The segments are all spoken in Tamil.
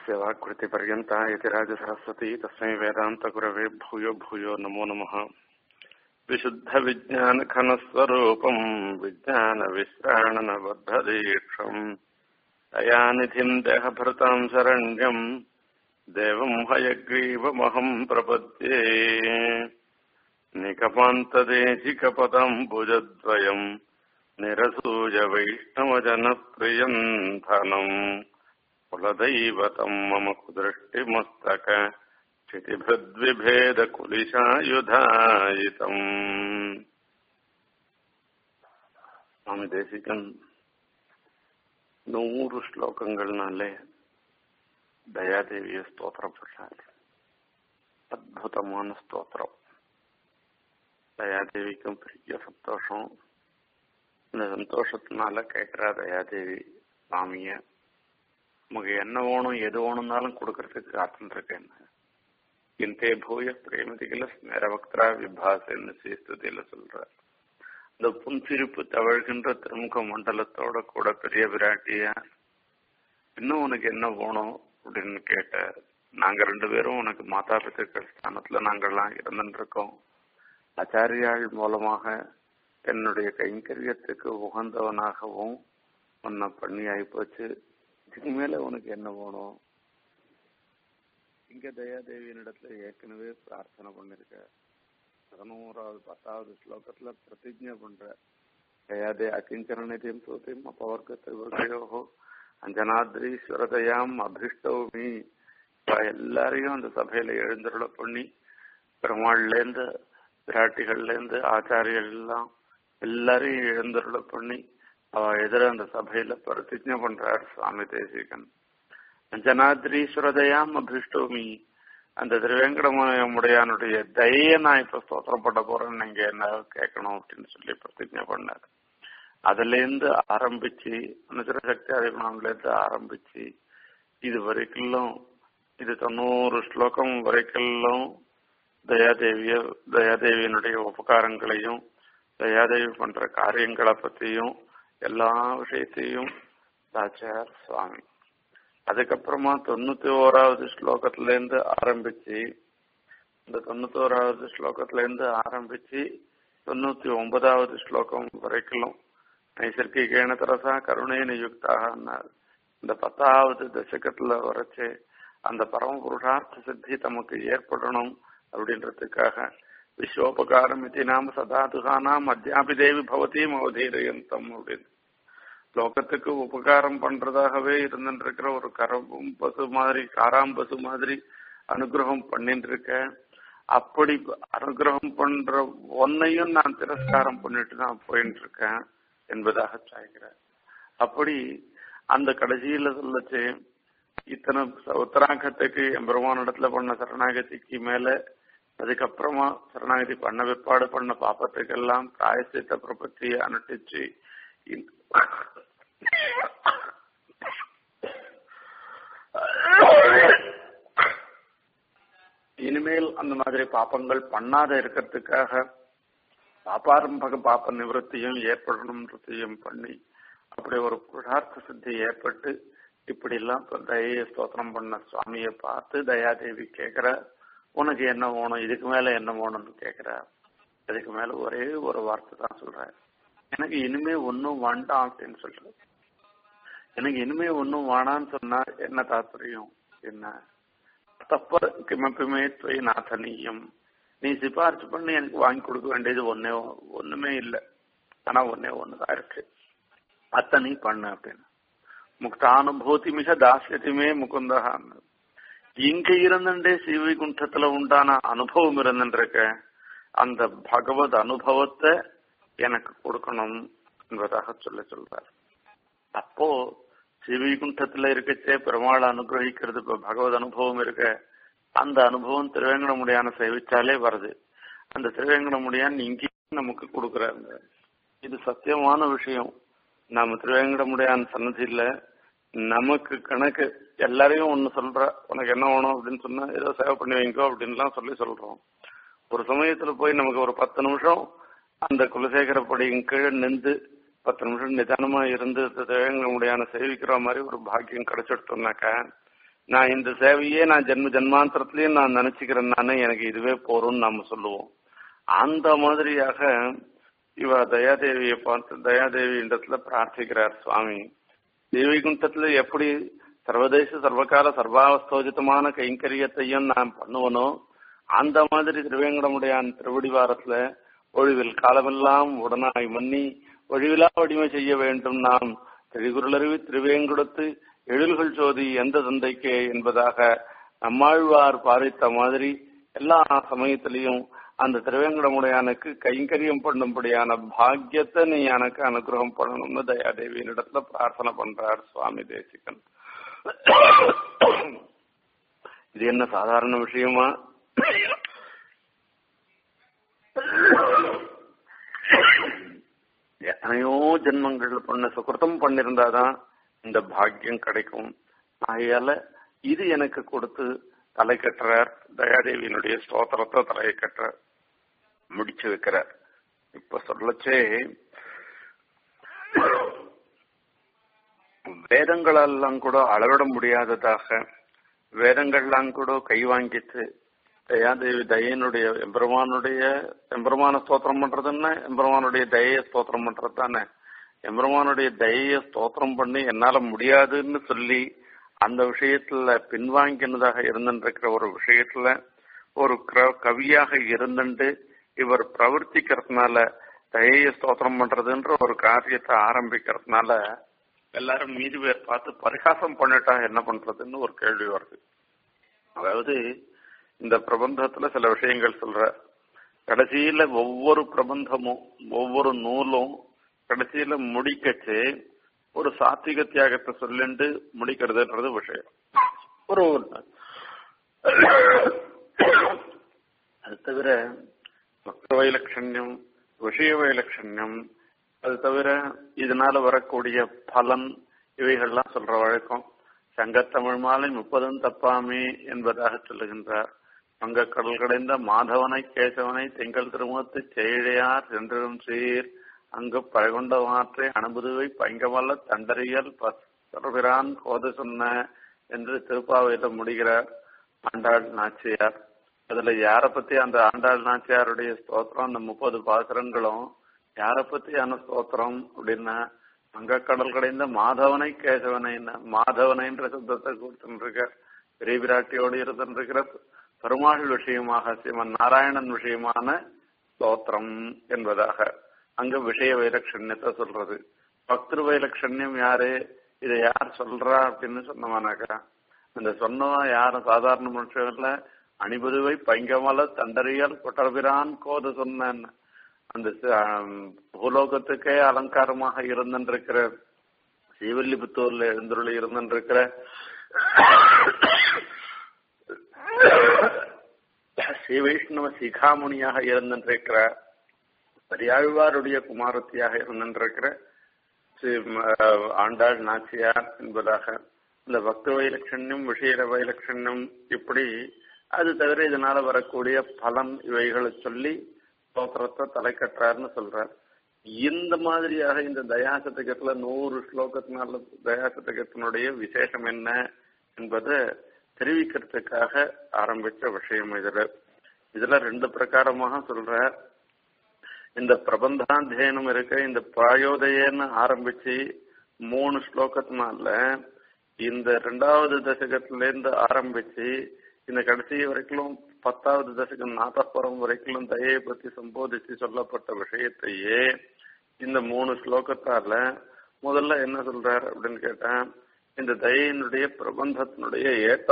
यस्य वाक्कृतिपर्यन्ता यतिराजसरस्वती तस्मै वेदान्तगुरवे भूयो भूयो नमो नमः विशुद्धविज्ञानघनस्वरूपम् विज्ञानविश्राणनबद्धदीक्षम् दयानिधिम् देहभृताम् शरण्यम् देवम् हयग्रीवमहम् प्रपद्ये निकपान्तदेशिकपदम् भुजद्वयम् निरसूय वैष्णवजनप्रियम् धनम् कुलदैवतम् मम कुदृष्टिमस्तक क्षितिभृद्विभेदकुलिशायुधायितम् சுவாமி தேசிகன் நூறு ஸ்லோகங்கள்னாலே தயாதேவிய ஸ்தோத்திரப்படுறார் அற்புதமான ஸ்தோத்திரம் தயாதேவிக்கும் பெரிய சந்தோஷம் இந்த சந்தோஷத்தினால கேட்கிறா தயாதேவி சுவாமிய நமக்கு என்ன வேணும் எது வேணும்னாலும் கொடுக்கறதுக்கு காத்துருக்கேன் இந்தே பூய பிரேமதிகள ஸ்மேரபக்தரா விபாசன்னு ஸ்ரீஸ்துதியில சொல்றார் இந்த புன்சிரிப்பு தவழ்கின்ற திருமுக மண்டலத்தோட கூட பெரிய பிராட்டியா இன்னும் உனக்கு என்ன வேணும் அப்படின்னு கேட்ட நாங்க ரெண்டு பேரும் உனக்கு மாதா பித்திருக்கள் ஸ்தானத்துல நாங்கள்லாம் இருந்துட்டு இருக்கோம் ஆச்சாரியாள் மூலமாக என்னுடைய கைங்கரியத்துக்கு உகந்தவனாகவும் உன்னை பண்ணி ஆயிப்போச்சு இதுக்கு மேல உனக்கு என்ன வேணும் இங்க தயாதேவியினிடத்துல ஏற்கனவே பிரார்த்தனை பண்ணிருக்க பதினோராவது பத்தாவது ஸ்லோகத்துல பிரதிஜை பண்ற தயாதே அகிஞ்சரணிதியும் சூத்தியும் அப்பவர்க்கத்தையோ அஞ்சனாத்ரீஸ்வரதையாம் அபிஷ்டவுமி எல்லாரையும் அந்த சபையில எழுந்தருள பண்ணி பெருமாள்லேருந்து பிராட்டிகள்லேருந்து ஆச்சாரியர்கள் எல்லாம் எல்லாரையும் எழுந்தருள பண்ணி அவ எதிர அந்த சபையில பிரதிஜை பண்றார் சுவாமி தேசிகன் ஜனாத்ரீஸ்வரதையாம் அபிஷ்டோமி அந்த திருவேங்கடமுடையானுடைய தய நான் இப்ப ஸ்தோத்திரப்பட போறேன்னு நீங்க என்ன கேட்கணும் அப்படின்னு சொல்லி பிரதிஜை பண்ணார் அதுல இருந்து ஆரம்பிச்சு அனுசர சக்தி அதிகுணம்ல இருந்து ஆரம்பிச்சு இது வரைக்கும் இது தொண்ணூறு ஸ்லோகம் வரைக்கும் தயாதேவிய தயாதேவியினுடைய உபகாரங்களையும் தயாதேவி பண்ற காரியங்களை பத்தியும் எல்லா விஷயத்தையும் தாச்சார் சுவாமி அதுக்கப்புறமா தொண்ணூத்தி ஓராவது ஸ்லோகத்துல இருந்து ஆரம்பிச்சு இந்த தொண்ணூத்தி ஓராவது ஸ்லோகத்துல இருந்து ஆரம்பிச்சு தொண்ணூத்தி ஒன்பதாவது ஸ்லோகம் வரைக்கும் நைசர்கிகேன தரசா கருணேன யுக்தாக இந்த பத்தாவது தசகத்துல வரைச்சு அந்த பரம புருஷார்த்த சித்தி தமக்கு ஏற்படணும் அப்படின்றதுக்காக விஸ்வோபகாரம் இது நாம சதாதுகானாம் அத்தியாபி தேவி பவதியும் அவதீரயந்தம் அப்படின்னு லோகத்துக்கு உபகாரம் பண்றதாகவே இருந்துருக்கிற ஒரு கரம் பசு மாதிரி காராம் பசு மாதிரி அனுகிரகம் பண்ணிட்டு இருக்க அப்படி அனுகிரகம் பண்ற ஒன்னையும் நான் திரஸ்காரம் பண்ணிட்டு தான் போயிட்டு இருக்கேன் என்பதாக சாய்கிறேன் அப்படி அந்த கடைசியில சொல்லச்சு இத்தனை உத்தராங்கத்துக்கு எம்பெருமான இடத்துல பண்ண சரணாகதிக்கு மேல அதுக்கப்புறமா சரணாகதி பண்ண பிற்பாடு பண்ண பாப்பத்துக்கெல்லாம் பிராயசித்த பிரபத்தியை அனுட்டிச்சு இனிமேல் அந்த மாதிரி பாப்பங்கள் பண்ணாத இருக்கிறதுக்காக பாப்பாரம்பக பாப்ப நிவர்த்தியும் ஏற்படணுன்றதையும் பண்ணி அப்படி ஒரு புருஷார்த்த சித்தி ஏற்பட்டு இப்படி எல்லாம் தய ஸ்தோத்திரம் பண்ண சுவாமிய பார்த்து தயாதேவி கேக்குற உனக்கு என்ன வேணும் இதுக்கு மேல என்ன வேணும்னு கேக்குற அதுக்கு மேல ஒரே ஒரு வார்த்தை தான் சொல்ற எனக்கு இனிமே ஒன்னும் வேண்டாம் அப்படின்னு சொல்ற எனக்கு இனிமே ஒன்னும் வேணான்னு சொன்னா என்ன தாத்பரியம் என்ன தப்ப கிமப்பிமே துவை நாதனீயம் நீ சிபாரிசு பண்ணி எனக்கு வாங்கி கொடுக்க வேண்டியது ஒன்னே ஒண்ணுமே இல்லை ஆனா ஒன்னே ஒண்ணுதான் இருக்கு அத்த நீ பண்ணு அப்படின்னு முக்தானுபூதி மிக தாசியத்துமே முகுந்தகான்னு இங்க இருந்துட்டே ஸ்ரீவைகுண்டத்துல உண்டான அனுபவம் இருந்துருக்க அந்த பகவத் அனுபவத்தை எனக்கு கொடுக்கணும் என்பதாக சொல்ல சொல்றார் அப்போ ஸ்ரீவைகுண்டத்துல இருக்கச்சே பெருமாள் அனுகிரகிக்கிறது இப்ப பகவத் அனுபவம் இருக்க அந்த அனுபவம் திருவேங்கடமுடியான சேவிச்சாலே வருது அந்த திருவேங்கடமுடியான் இங்கேயும் நமக்கு கொடுக்குறாங்க இது சத்தியமான விஷயம் நாம திருவேங்கடமுடியான் சன்னதியில நமக்கு கணக்கு எல்லாரையும் ஒண்ணு சொல்ற உனக்கு என்ன வேணும் அப்படின்னு சொன்னா ஏதோ சேவை பண்ணி வைங்கோ அப்படின்லாம் சொல்லி சொல்றோம் ஒரு சமயத்துல போய் நமக்கு ஒரு பத்து நிமிஷம் அந்த குலசேகர படியின் கீழே நின்று பத்து நிமிஷம் நிதானமா இருந்து தேவங்களுடையான சேவிக்கிற மாதிரி ஒரு பாக்கியம் கிடைச்சிட்டோம்னாக்கா நான் இந்த சேவையே நான் ஜென்ம ஜென்மாந்திரத்திலயும் நான் நினைச்சுக்கிறேன் நானே எனக்கு இதுவே போறோம்னு நாம சொல்லுவோம் அந்த மாதிரியாக இவ தயாதேவியை பார்த்து தயாதேவி இடத்துல பிரார்த்திக்கிறார் சுவாமி தேவிகுண்டத்துல எப்படி சர்வதேச சர்வகால சர்வாவஸ்தோஜிதமான கைங்கரியத்தையும் நான் பண்ணுவனோ அந்த மாதிரி திருவேங்கடமுடையான் திருவடிவாரத்துல ஒழிவில் காலமெல்லாம் உடனாய் மன்னி ஒழிவிலா வடிமை செய்ய வேண்டும் நாம் திரிகுருளறிவி திருவேங்குடத்து எழில்கள் சோதி எந்த தந்தைக்கே என்பதாக நம்மாழ்வார் பாரித்த மாதிரி எல்லா சமயத்திலையும் அந்த திருவேங்கடமுடையானுக்கு கைங்கரியம் பண்ணும்படியான பாக்கியத்தை நீ எனக்கு அனுகிரகம் பண்ணணும்னு தயாதேவியின் இடத்துல பிரார்த்தனை பண்றார் சுவாமி தேசிகன் இது என்ன சாதாரண விஷயமா எத்தனையோ ஜென்மங்கள் பண்ண சுகிருத்தம் பண்ணிருந்தாதான் இந்த பாக்கியம் கிடைக்கும் ஆகையால இது எனக்கு கொடுத்து தலை கட்டுறார் தயாதேவியினுடைய ஸ்தோத்திரத்தை தலையை கட்டுறார் முடிச்சு வைக்கிறார் இப்ப சொல்லச்சே வேதங்களெல்லாம் கூட அளவிட முடியாததாக வேதங்கள்லாம் கூட கை வாங்கிட்டு தயாதேவி தயனுடைய எம்பெருமானுடைய எம்பெருமான ஸ்தோத்திரம் பண்றதுன்னா எம்பெருமானுடைய தயைய ஸ்தோத்திரம் பண்றது தானே எம்பெருமானுடைய தயைய ஸ்தோத்திரம் பண்ணி என்னால முடியாதுன்னு சொல்லி அந்த விஷயத்துல பின்வாங்கினதாக இருந்துருக்கிற ஒரு விஷயத்துல ஒரு கவியாக இருந்துட்டு இவர் பிரவர்த்திக்கிறதுனால தயைய ஸ்தோத்திரம் பண்றதுன்ற ஒரு காரியத்தை ஆரம்பிக்கிறதுனால எல்லாரும் மீதி பேர் பார்த்து பரிகாசம் பண்ணிட்டா என்ன பண்றதுன்னு ஒரு கேள்வி வருது அதாவது இந்த பிரபந்தத்துல சில விஷயங்கள் சொல்ற கடைசியில ஒவ்வொரு பிரபந்தமும் ஒவ்வொரு நூலும் கடைசியில முடிக்கச்சு ஒரு சாத்விக தியாகத்தை சொல்லிண்டு முடிக்கிறதுன்றது விஷயம் ஒரு அது தவிர பக்த வைலட்சண்யம் விஷய வைலட்சண்யம் அது தவிர இதனால வரக்கூடிய பலன் இவைகள்லாம் சொல்ற வழக்கம் சங்கத்தமிழ் மாலை முப்பதும் தப்பாமே என்பதாக சொல்லுகின்றார் வங்கக்கடல் கடைந்த மாதவனை கேசவனை திங்கள் திருமுகத்து செயழையார் சென்றும் சீர் அங்கு பழகொண்ட மாற்றை அனுபதுவை பைங்கமல்ல தண்டறியல் பரபிரான் கோது சொன்ன என்று திருப்பாவையில முடிகிறார் ஆண்டாள் நாச்சியார் அதுல யார பத்தி அந்த ஆண்டாள் நாச்சியாருடைய ஸ்தோத்திரம் அந்த முப்பது பாசுரங்களும் யார பத்தியான ஸ்தோத்திரம் அப்படின்னா அங்கக்கடல் கடைந்த மாதவனை கேசவனை மாதவனைன்ற சப்தத்தை கொடுத்துருக்க பெரிய பிராட்டியோடு இருந்திருக்கிற பெருமாள் விஷயமாக சிவன் நாராயணன் விஷயமான ஸ்தோத்திரம் என்பதாக அங்க விஷய வைலட்சண்யத்தை சொல்றது பக்திரு வைலட்சண்யம் யாரு இதை யார் சொல்றா அப்படின்னு சொன்னவானாக்கா அந்த சொன்னவன் யாரும் சாதாரண மனுஷங்கள்ல அணிபுதுவை பைங்கமல தண்டறியல் கொட்டர்பிரான் கோது சொன்ன அந்த பூலோகத்துக்கே அலங்காரமாக இருந்திருக்கிற ஸ்ரீவில்லிபுத்தூர்ல எழுந்துருளி இருந்திருக்கிற ஸ்ரீ வைஷ்ணவ சிகாமுனியாக இருந்திருக்கிற பெரியாழ்வாருடைய குமாரத்தியாக இருந்திருக்கிற ஸ்ரீ ஆண்டாள் நாச்சியார் என்பதாக இந்த பக்த வைலட்சண்யம் விஷய வைலட்சண்யம் இப்படி அது தவிர இதனால வரக்கூடிய பலன் இவைகளை சொல்லி ஸ்தோத்திரத்தை தலை கட்டுறாருன்னு சொல்றார் இந்த மாதிரியாக இந்த தயாசதகத்துல நூறு ஸ்லோகத்தினால தயாசதகத்தினுடைய விசேஷம் என்ன என்பதை தெரிவிக்கிறதுக்காக ஆரம்பிச்ச விஷயம் இதுல இதுல ரெண்டு பிரகாரமாக சொல்ற இந்த பிரபந்தாத்தியனம் இருக்க இந்த பிராயோதயன்னு ஆரம்பிச்சு மூணு ஸ்லோகத்தினால இந்த ரெண்டாவது தசகத்துல இருந்து ஆரம்பிச்சு இந்த கடைசி வரைக்கும் பத்தாவது தசகம் நாதப்புறம் வரைக்கும் தயையை பத்தி சம்போதிச்சு சொல்லப்பட்ட விஷயத்தையே இந்த மூணு ஸ்லோகத்தால முதல்ல என்ன சொல்றார் அப்படின்னு கேட்டேன் இந்த தயையினுடைய பிரபந்தத்தினுடைய ஏற்ற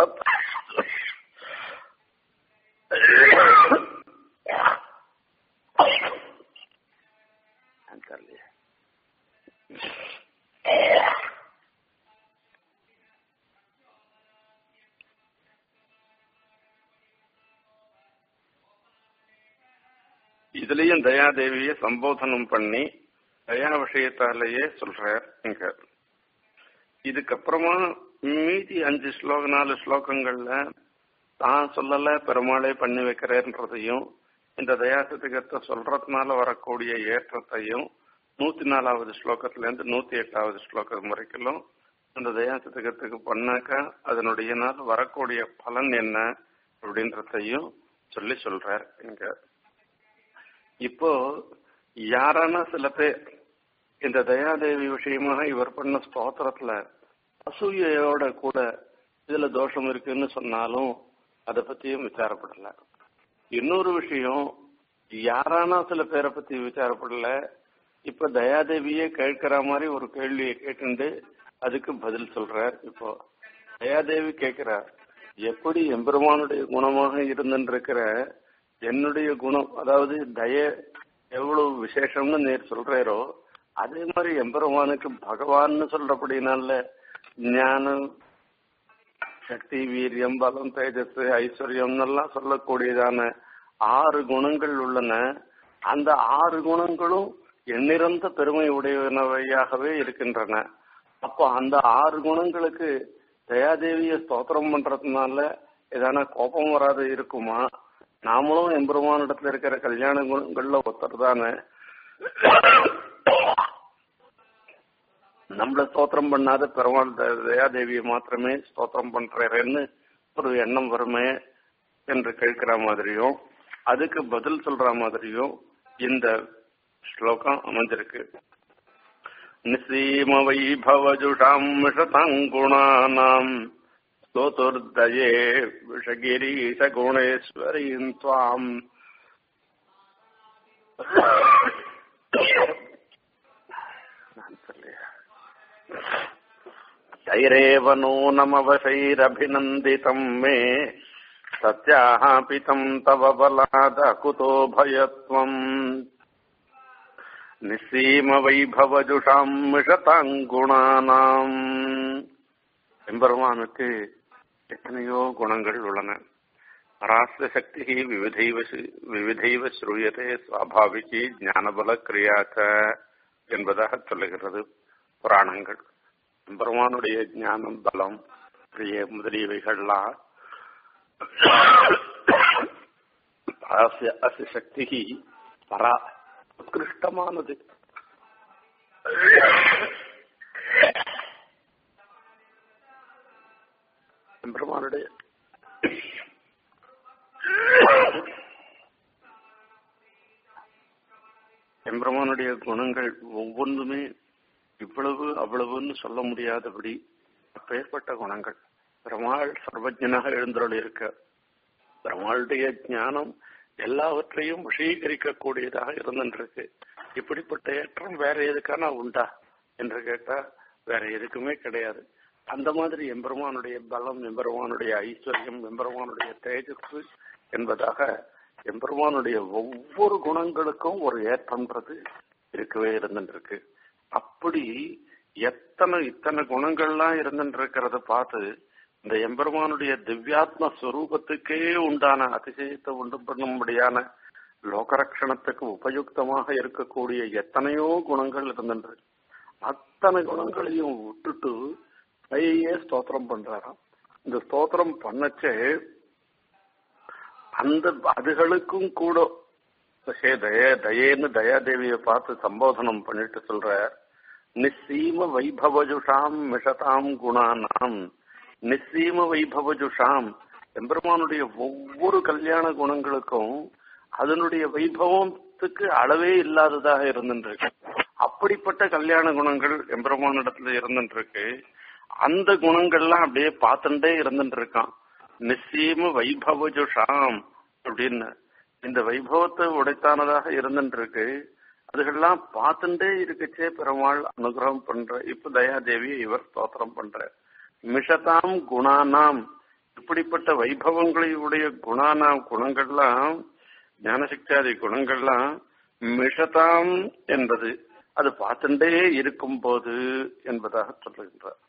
இதுலயும் தயாதேவிய சம்போதனம் பண்ணி தயா விஷயத்தாலேயே சொல்றார் இங்க இதுக்கப்புறமா மீதி அஞ்சு ஸ்லோக நாலு ஸ்லோகங்கள்ல தான் சொல்லல பெருமாளே பண்ணி வைக்கிறேன்றதையும் இந்த தயாசத்துக்கத்தை சொல்றதுனால வரக்கூடிய ஏற்றத்தையும் நூத்தி நாலாவது ஸ்லோகத்துல இருந்து நூத்தி எட்டாவது ஸ்லோகம் வரைக்கும் அந்த தயா சதகத்துக்கு பண்ணாக்கா அதனுடைய நாள் வரக்கூடிய பலன் என்ன அப்படின்றதையும் சொல்லி சொல்றார் இங்க இப்போ யாரான சில பேர் இந்த தயாதேவி விஷயமாக இவர் பண்ண ஸ்தோத்திரத்துல அசூயையோட கூட இதுல தோஷம் இருக்குன்னு சொன்னாலும் அதை பத்தியும் விசாரப்படல இன்னொரு விஷயம் யாரானா சில பேரை பத்தி விசாரப்படல இப்ப தயாதேவியே கேட்கிற மாதிரி ஒரு கேள்வியை கேட்டுண்டு அதுக்கு பதில் சொல்றார் இப்போ தயாதேவி கேட்கிறார் எப்படி எம்பெருமானுடைய குணமாக இருந்துருக்கிற என்னுடைய குணம் அதாவது தய எவ்வளவு விசேஷம்னு நேர் சொல்றாரோ அதே மாதிரி எம்பெருமானுக்கு பகவான்னு சொல்றபடினால ஞானம் சக்தி வீரியம் பலம் தேஜஸ் ஐஸ்வர்யம் எல்லாம் சொல்லக்கூடியதான ஆறு குணங்கள் உள்ளன அந்த ஆறு குணங்களும் எண்ணிறந்த பெருமை உடையனவையாகவே இருக்கின்றன அப்போ அந்த ஆறு குணங்களுக்கு தயாதேவிய ஸ்தோத்திரம் பண்றதுனால ஏதான கோபம் வராது இருக்குமா நாமளும் எம்பெருமானிடத்துல இருக்கிற கல்யாண குணங்கள்ல ஒருத்தர் தானே நம்மள ஸ்தோத்திரம் பண்ணாத பெருமாள் தயாதேவியை மாத்திரமே ஸ்தோத்திரம் பண்றேன்னு ஒரு எண்ணம் வருமே என்று கேட்கிற மாதிரியும் அதுக்கு பதில் சொல்ற மாதிரியும் இந்த ஸ்லோகம் அமைஞ்சிருக்கு நிசீம வைபவஜுஷாம் மிஷதங்குணானாம் स्तोतुर्दये विषगिरीशगुणेश्वरीम् त्वाम् तैरेव नूनमवशैरभिनन्दितम् मे सत्यापितम् तव बलादकुतो भयत्वम् நிசீம வைபவஜுஷாம் மிஷதாங்குணானாம் எம்பெருமானுக்கு எத்தனையோ குணங்கள் உள்ளன பராஸ்ய சக்தி விவிதைவ விவிதைவ ஸ்ரூயதே சுவாபாவிகி ஞானபல கிரியாச்ச என்பதாக சொல்லுகிறது புராணங்கள் எம்பெருமானுடைய ஞானம் பலம் கிரிய முதலியவைகள்லாம் அஸ்ய அஸ்ய சக்தி பரா உத்கிருஷ்டமானது எம்பெருமானுடைய எம்பெருமானுடைய குணங்கள் ஒவ்வொன்றுமே இவ்வளவு அவ்வளவுன்னு சொல்ல முடியாதபடி அப்பேற்பட்ட குணங்கள் பெருமாள் சர்வஜனாக எழுந்தருள் இருக்க பெருமாளுடைய ஞானம் எல்லாவற்றையும் விஷயீகரிக்க கூடியதாக இருந்துருக்கு இப்படிப்பட்ட ஏற்றம் வேற எதுக்கான உண்டா என்று கேட்டா வேற எதுக்குமே கிடையாது அந்த மாதிரி எம்பெருமானுடைய பலம் எம்பெருமானுடைய ஐஸ்வர்யம் எம்பெருமானுடைய தேஜஸ் என்பதாக எம்பெருமானுடைய ஒவ்வொரு குணங்களுக்கும் ஒரு ஏற்றம்ன்றது இருக்கவே இருந்துருக்கு அப்படி எத்தனை இத்தனை குணங்கள்லாம் இருந்துருக்கிறத பார்த்து இந்த எம்பெருமானுடைய திவ்யாத்ம ஸ்வரூபத்துக்கே உண்டான அதிசயத்தை உண்டு பண்ணும்படியான லோகரட்சணத்துக்கு உபயுக்தமாக இருக்கக்கூடிய எத்தனையோ குணங்கள் இருந்துருக்கு அத்தனை குணங்களையும் விட்டுட்டு தையே ஸ்தோத்திரம் பண்றாராம் இந்த ஸ்தோத்திரம் பண்ணச்சே அந்த அதுகளுக்கும் கூட ஹே தய தயேன்னு தயாதேவியை பார்த்து சம்போதனம் பண்ணிட்டு சொல்ற நிசீம வைபவஜுஷாம் மிஷதாம் குணானாம் நிசீம வைபவஜுஷாம் எம்பெருமானுடைய ஒவ்வொரு கல்யாண குணங்களுக்கும் அதனுடைய வைபவத்துக்கு அளவே இல்லாததாக இருந்துருக்கு அப்படிப்பட்ட கல்யாண குணங்கள் எம்பெருமானிடத்துல இருந்துருக்கு அந்த குணங்கள்லாம் அப்படியே பார்த்துட்டே இருந்துட்டு இருக்கான் நிச்சயம வைபவஜுஷாம் அப்படின்னு இந்த வைபவத்தை உடைத்தானதாக இருந்துட்டு இருக்கு அதுகள்லாம் பார்த்துட்டே இருக்குச்சே பெருமாள் அனுகிரகம் பண்ற இப்ப தயாதேவி இவர் ஸ்தோத்திரம் பண்ற மிஷதாம் குணானாம் இப்படிப்பட்ட வைபவங்களை உடைய குணானாம் குணங்கள்லாம் ஞானசக்தியாதி குணங்கள்லாம் மிஷதாம் என்பது அது பார்த்துட்டே இருக்கும் போது என்பதாக சொல்லுகின்றார்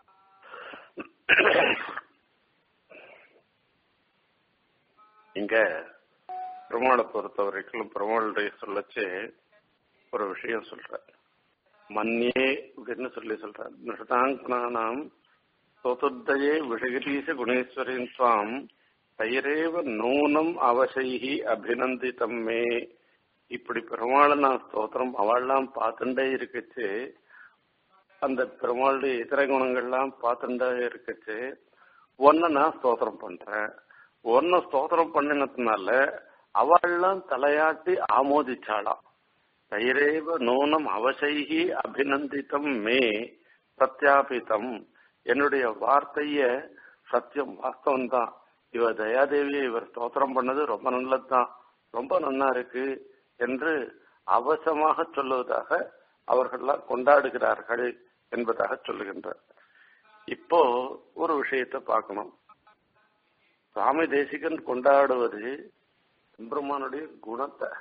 இங்க பெருமாளை பொறுத்த வரைக்கும் பெருமாளுடைய சொல்லச்சு ஒரு விஷயம் சொல்ற மன்னியே அப்படின்னு சொல்லி சொல்ற நிஷதாங்கனாம் சோதுர்தயே விஷகிரீச குணேஸ்வரின் சுவாம் தயிரேவ நூனம் அவசைகி அபிநந்திதம் மே இப்படி பெருமாளை நான் ஸ்தோத்திரம் அவள்லாம் பார்த்துட்டே இருக்குச்சு அந்த பெருமாளுடைய இதர குணங்கள்லாம் பார்த்துட்டா இருக்கச்சு ஒன்ன நான் ஸ்தோத்திரம் பண்றேன் ஒன்ன ஸ்தோத்திரம் பண்ணினதுனால அவள்லாம் தலையாட்டி ஆமோதிச்சாளாம் தைரேவ நூனம் அவசைகி அபிநந்தித்தம் மே பிரத்யாபித்தம் என்னுடைய வார்த்தைய சத்தியம் வாஸ்தவம் தான் இவ தயாதேவியை இவர் ஸ்தோத்திரம் பண்ணது ரொம்ப நல்லதுதான் ரொம்ப நன்னா இருக்கு என்று அவசமாக சொல்லுவதாக அவர்கள்லாம் கொண்டாடுகிறார்கள் என்பதாக சொல்லுகின்றார் இப்போ ஒரு விஷயத்தை பார்க்கணும் சுவாமி தேசிகன் கொண்டாடுவது எம்பெருமானுடைய குணத்தை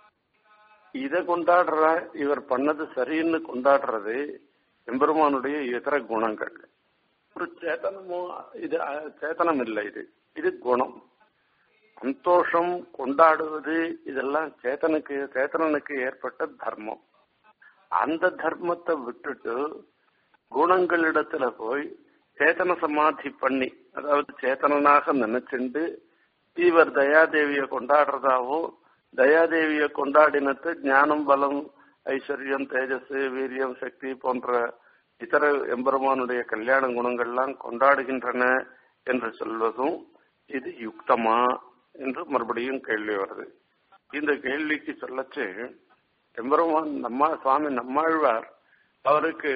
இதை கொண்டாடுற இவர் பண்ணது சரின்னு கொண்டாடுறது எம்பெருமானுடைய இதர குணங்கள் ஒரு சேத்தனமோ இது அஹ், சேத்தனம் இல்லை இது இது குணம் சந்தோஷம் கொண்டாடுவது இதெல்லாம் சேத்தனுக்கு சேத்தனனுக்கு ஏற்பட்ட தர்மம் அந்த தர்மத்தை விட்டுட்டு குணங்களிடத்துல போய் சேத்தன சமாதி பண்ணி அதாவது சேத்தனனாக நினைச்சுண்டு இவர் தயாதேவியை கொண்டாடுறதாவோ தயாதேவியை கொண்டாடினத்து ஞானம் பலம் ஐஸ்வர்யம் தேஜஸ் வீரியம் சக்தி போன்ற இதர எம்பெருமானுடைய கல்யாண குணங்கள்லாம் கொண்டாடுகின்றன என்று சொல்வதும் இது யுக்தமா என்று மறுபடியும் கேள்வி வருது இந்த கேள்விக்கு சொல்லச்சு எம்பெருமான் நம்மா சுவாமி நம்மாழ்வார் அவருக்கு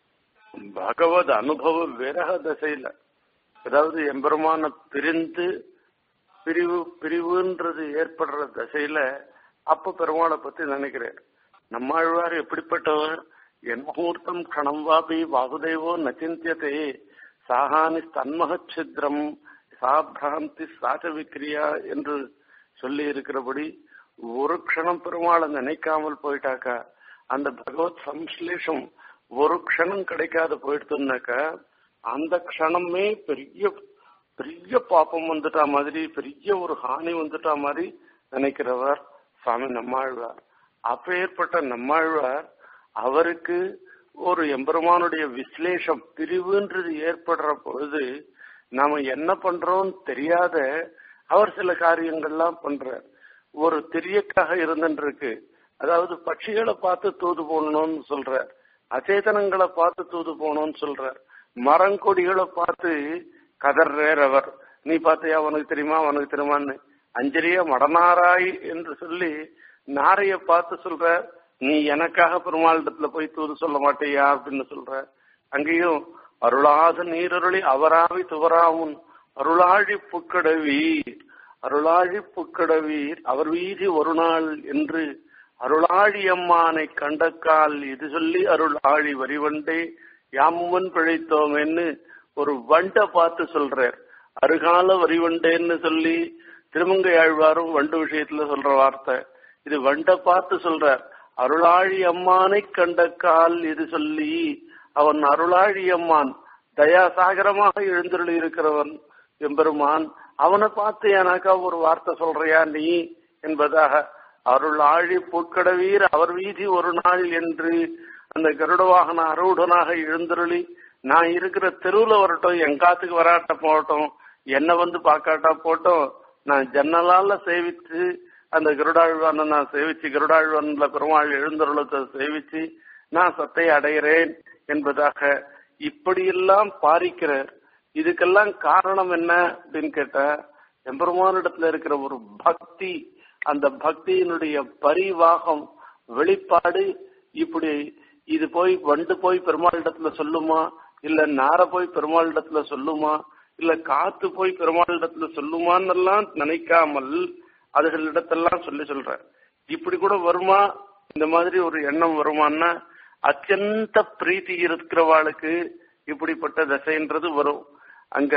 பகவத் அனுபவ விரக தசையில அதாவது எம்பெருமான பிரிந்து பிரிவு பிரிவுன்றது ஏற்படுற தசையில அப்ப பெருமாளை பத்தி நினைக்கிறேன் நம்மாழ்வார் எப்படிப்பட்டவர் என் முகூர்த்தம் கணம் வாபி வாசுதேவோ நச்சிந்தியதே சாகானி தன்மகச்சித்ரம் சாபிராந்தி சாச்ச விக்ரியா என்று சொல்லி இருக்கிறபடி ஒரு க்ஷணம் பெருமாளை நினைக்காமல் போயிட்டாக்கா அந்த பகவத் சம்ஸ்லேஷம் ஒரு க்ஷணம் கிடைக்காத போயிடுத்துனாக்கா அந்த க்ஷணமே பெரிய பெரிய பாப்பம் வந்துட்டா மாதிரி பெரிய ஒரு ஹானி வந்துட்டா மாதிரி நினைக்கிறவர் சுவாமி நம்மாழ்வார் அப்பேற்பட்ட நம்மாழ்வார் அவருக்கு ஒரு எம்பெருமானுடைய விஸ்லேஷம் பிரிவுன்றது ஏற்படுற பொழுது நாம என்ன பண்றோம்னு தெரியாத அவர் சில காரியங்கள்லாம் பண்றார் ஒரு திரியக்காக இருந்துருக்கு அதாவது பட்சிகளை பார்த்து தூது போடணும்னு சொல்றார் அச்சேதனங்களை பார்த்து தூது போகணும்னு சொல்றார் மரங்கொடிகளை பார்த்து கதர்றார் அவர் நீ பார்த்தியா அவனுக்கு தெரியுமா அவனுக்கு தெரியுமான்னு அஞ்சரிய மடனாராய் என்று சொல்லி நாரைய பார்த்து சொல்ற நீ எனக்காக பெருமாளிடத்துல போய் தூது சொல்ல மாட்டேயா அப்படின்னு சொல்ற அங்கேயும் அருளாத நீரருளி அவராவி துவராமுன் அருளாழி புக்கடவீர் அருளாழி புக்கடவீர் அவர் வீதி ஒரு நாள் என்று அருளாழி அம்மானை கண்டக்கால் இது சொல்லி அருள் ஆழி வரிவண்டே யாமுன் பிழைத்தோம் என்று ஒரு வண்டை பார்த்து சொல்றார் அருகால வரிவண்டேன்னு சொல்லி திருமங்கை ஆழ்வாரும் வண்டு விஷயத்துல சொல்ற வார்த்தை இது வண்டை பார்த்து சொல்றார் அருளாழி அம்மானை கண்ட கால் இது சொல்லி அவன் அருளாழி அம்மான் தயாசாகரமாக எழுந்தருளி இருக்கிறவன் எம்பெருமான் அவனை பார்த்து எனக்கா ஒரு வார்த்தை சொல்றியா நீ என்பதாக அருள் ஆழி பூக்கடவீர் அவர் வீதி ஒரு நாள் என்று அந்த கருட வாகன அரவுடனாக எழுந்தருளி நான் இருக்கிற தெருவுல வரட்டும் எங்காத்துக்கு வராட்ட போகட்டும் என்ன வந்து பார்க்காட்டா போட்டோம் நான் ஜன்னலால சேவித்து அந்த கருடாழ்வான நான் சேவிச்சு கருடாழ்வான்ல பெருமாள் எழுந்தருளத்தை சேவிச்சு நான் சத்தை அடைகிறேன் என்பதாக இப்படியெல்லாம் பாரிக்கிறார் இதுக்கெல்லாம் காரணம் என்ன அப்படின்னு கேட்டா எம்பெருமானிடத்துல இருக்கிற ஒரு பக்தி அந்த பக்தியினுடைய பரிவாகம் வெளிப்பாடு இப்படி இது போய் வண்டு போய் பெருமாளிடத்துல சொல்லுமா இல்ல நார போய் பெருமாளிடத்துல சொல்லுமா இல்ல காத்து போய் பெருமாளிடத்துல சொல்லுமான்னு எல்லாம் நினைக்காமல் அதுகளிடத்தெல்லாம் சொல்லி சொல்ற இப்படி கூட வருமா இந்த மாதிரி ஒரு எண்ணம் வருமான்னா அத்தியந்த பிரீத்தி இருக்கிறவாளுக்கு இப்படிப்பட்ட தசைன்றது வரும் அங்க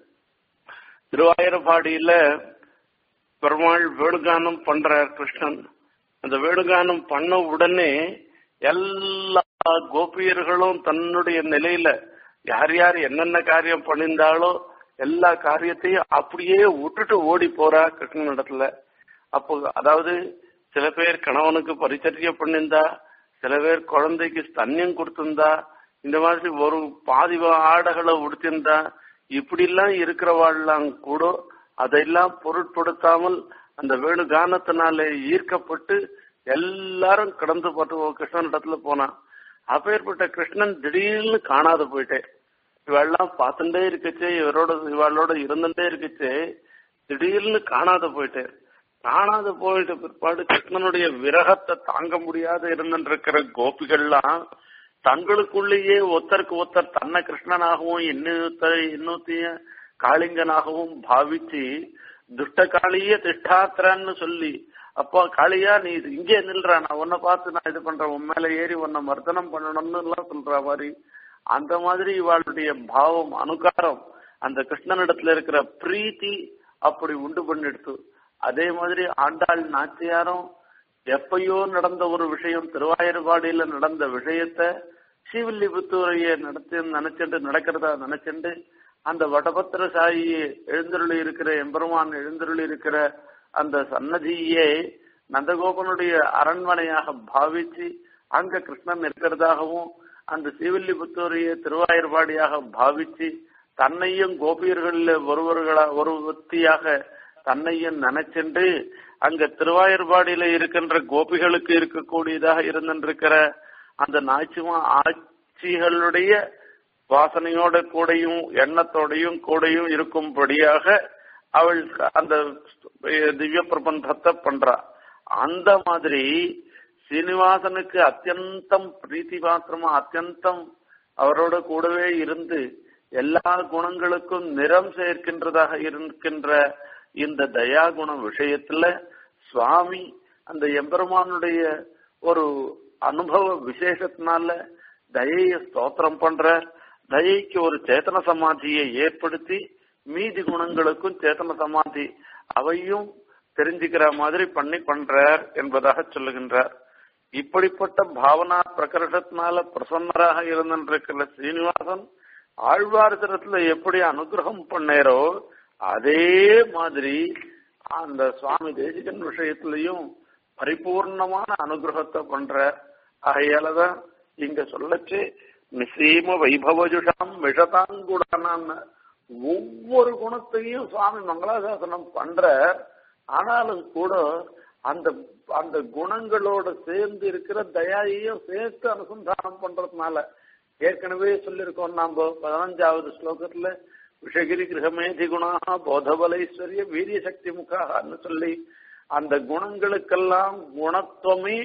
திருவாயிரப்பாடியில பெருமாள் வேணுகானம் பண்றார் கிருஷ்ணன் அந்த வேணுகானம் பண்ண உடனே எல்லா கோபியர்களும் தன்னுடைய நிலையில யார் யார் என்னென்ன காரியம் பண்ணியிருந்தாலோ எல்லா காரியத்தையும் அப்படியே விட்டுட்டு ஓடி போறா கிருஷ்ணன் இடத்துல அப்போ அதாவது சில பேர் கணவனுக்கு பரிச்சரிய பண்ணியிருந்தா சில பேர் குழந்தைக்கு ஸ்தன்யம் கொடுத்திருந்தா இந்த மாதிரி ஒரு பாதி ஆடைகளை உடுத்திருந்தா இப்படி எல்லாம் இருக்கிறவாள்லாம் கூட அதையெல்லாம் பொருட்படுத்தாமல் அந்த வேணு கானத்தினாலே ஈர்க்கப்பட்டு எல்லாரும் கடந்து பார்த்து கிருஷ்ணனிடத்துல போனான் அப்பேற்பட்ட கிருஷ்ணன் திடீர்னு காணாத போயிட்டேன் இவெல்லாம் பார்த்துட்டே இருக்குச்சு இவரோட இவளோட இருந்துட்டே இருக்குச்சு திடீர்னு காணாத போயிட்டேன் காணாத போயிட்ட பிற்பாடு கிருஷ்ணனுடைய விரகத்தை தாங்க முடியாத இருந்துருக்கிற கோபிகள்லாம் தங்களுக்குள்ளேயே ஒருத்தருக்கு ஒருத்தர் தன்னை கிருஷ்ணனாகவும் இன்னொருத்த இன்னொருத்தைய காளிங்கனாகவும் பாவிச்சு துஷ்ட காளிய திஷ்டாத்திரன்னு சொல்லி அப்போ காளியா நீ இங்கே நில்ற நான் உன்னை பார்த்து நான் இது பண்றேன் உன் மேல ஏறி உன்னை மர்தனம் பண்ணணும்னு எல்லாம் சொல்ற மாதிரி அந்த மாதிரி இவாளுடைய பாவம் அனுகாரம் அந்த கிருஷ்ணனிடத்துல இருக்கிற பிரீத்தி அப்படி உண்டு பண்ணிடுத்து அதே மாதிரி ஆண்டாள் நாச்சியாரும் எப்பயோ நடந்த ஒரு விஷயம் திருவாயூர்பாடியில நடந்த விஷயத்த ஸ்ரீவில்லிபுத்தூரைய நடத்தி நினைச்சிட்டு நடக்கிறதா நினைச்சிட்டு அந்த வடபத்திர சாயி எழுந்தருளி இருக்கிற எம்பெருமான் எழுந்தருளி இருக்கிற அந்த சன்னதியே நந்தகோபனுடைய அரண்மனையாக பாவிச்சு அங்க கிருஷ்ணன் இருக்கிறதாகவும் அந்த ஸ்ரீவில்லிபுத்தூரைய திருவாயூர்பாடியாக பாவிச்சு தன்னையும் கோபியர்களில் ஒருவர்களா ஒரு ஒத்தியாக தன்னையும் நினைச்சென்று அங்க திருவாயூர்பாடியில இருக்கின்ற கோபிகளுக்கு இருக்கக்கூடியதாக இருந்திருக்கிற அந்த நாச்சிமா ஆட்சிகளுடைய வாசனையோட கூடையும் எண்ணத்தோடையும் கூடையும் இருக்கும்படியாக அவள் அந்த திவ்ய பிரபந்தத்தை பண்றா அந்த மாதிரி சீனிவாசனுக்கு அத்தியந்தம் பிரீத்தி பாத்திரமா அத்தியந்தம் அவரோட கூடவே இருந்து எல்லா குணங்களுக்கும் நிறம் சேர்க்கின்றதாக இருக்கின்ற இந்த தயா குணம் விஷயத்துல சுவாமி அந்த எம்பெருமானுடைய ஒரு அனுபவ விசேஷத்தினால தயைய ஸ்தோத்திரம் பண்ற தயைக்கு ஒரு சேத்தன சமாதியை ஏற்படுத்தி மீதி குணங்களுக்கும் சேத்தன சமாதி அவையும் தெரிஞ்சுக்கிற மாதிரி பண்ணி பண்றார் என்பதாக சொல்லுகின்றார் இப்படிப்பட்ட பாவனா பிரகர்ஷத்தினால பிரசன்னராக இருந்திருக்கிற சீனிவாசன் ஆழ்வார் தரத்துல எப்படி அனுகிரகம் பண்ணேரோ அதே மாதிரி அந்த சுவாமி தேசிகன் விஷயத்திலையும் பரிபூர்ணமான அனுகிரகத்தை பண்ற ஆகையாலதான் இங்க சொல்லச்சு நிசீம வைபவஜுஷாம் விஷதாங்குடானான் ஒவ்வொரு குணத்தையும் சுவாமி மங்களாசாசனம் பண்ற ஆனாலும் கூட அந்த அந்த குணங்களோட சேர்ந்து இருக்கிற தயாயையும் சேர்த்து அனுசந்தானம் பண்றதுனால ஏற்கனவே சொல்லியிருக்கோம் நாம பதினஞ்சாவது ஸ்லோகத்துல விஷகிரி கிரகமேதி குணா போதபலைஸ்வரிய வீரிய சக்தி முகான்னு சொல்லி அந்த குணங்களுக்கெல்லாம் குணத்துவமே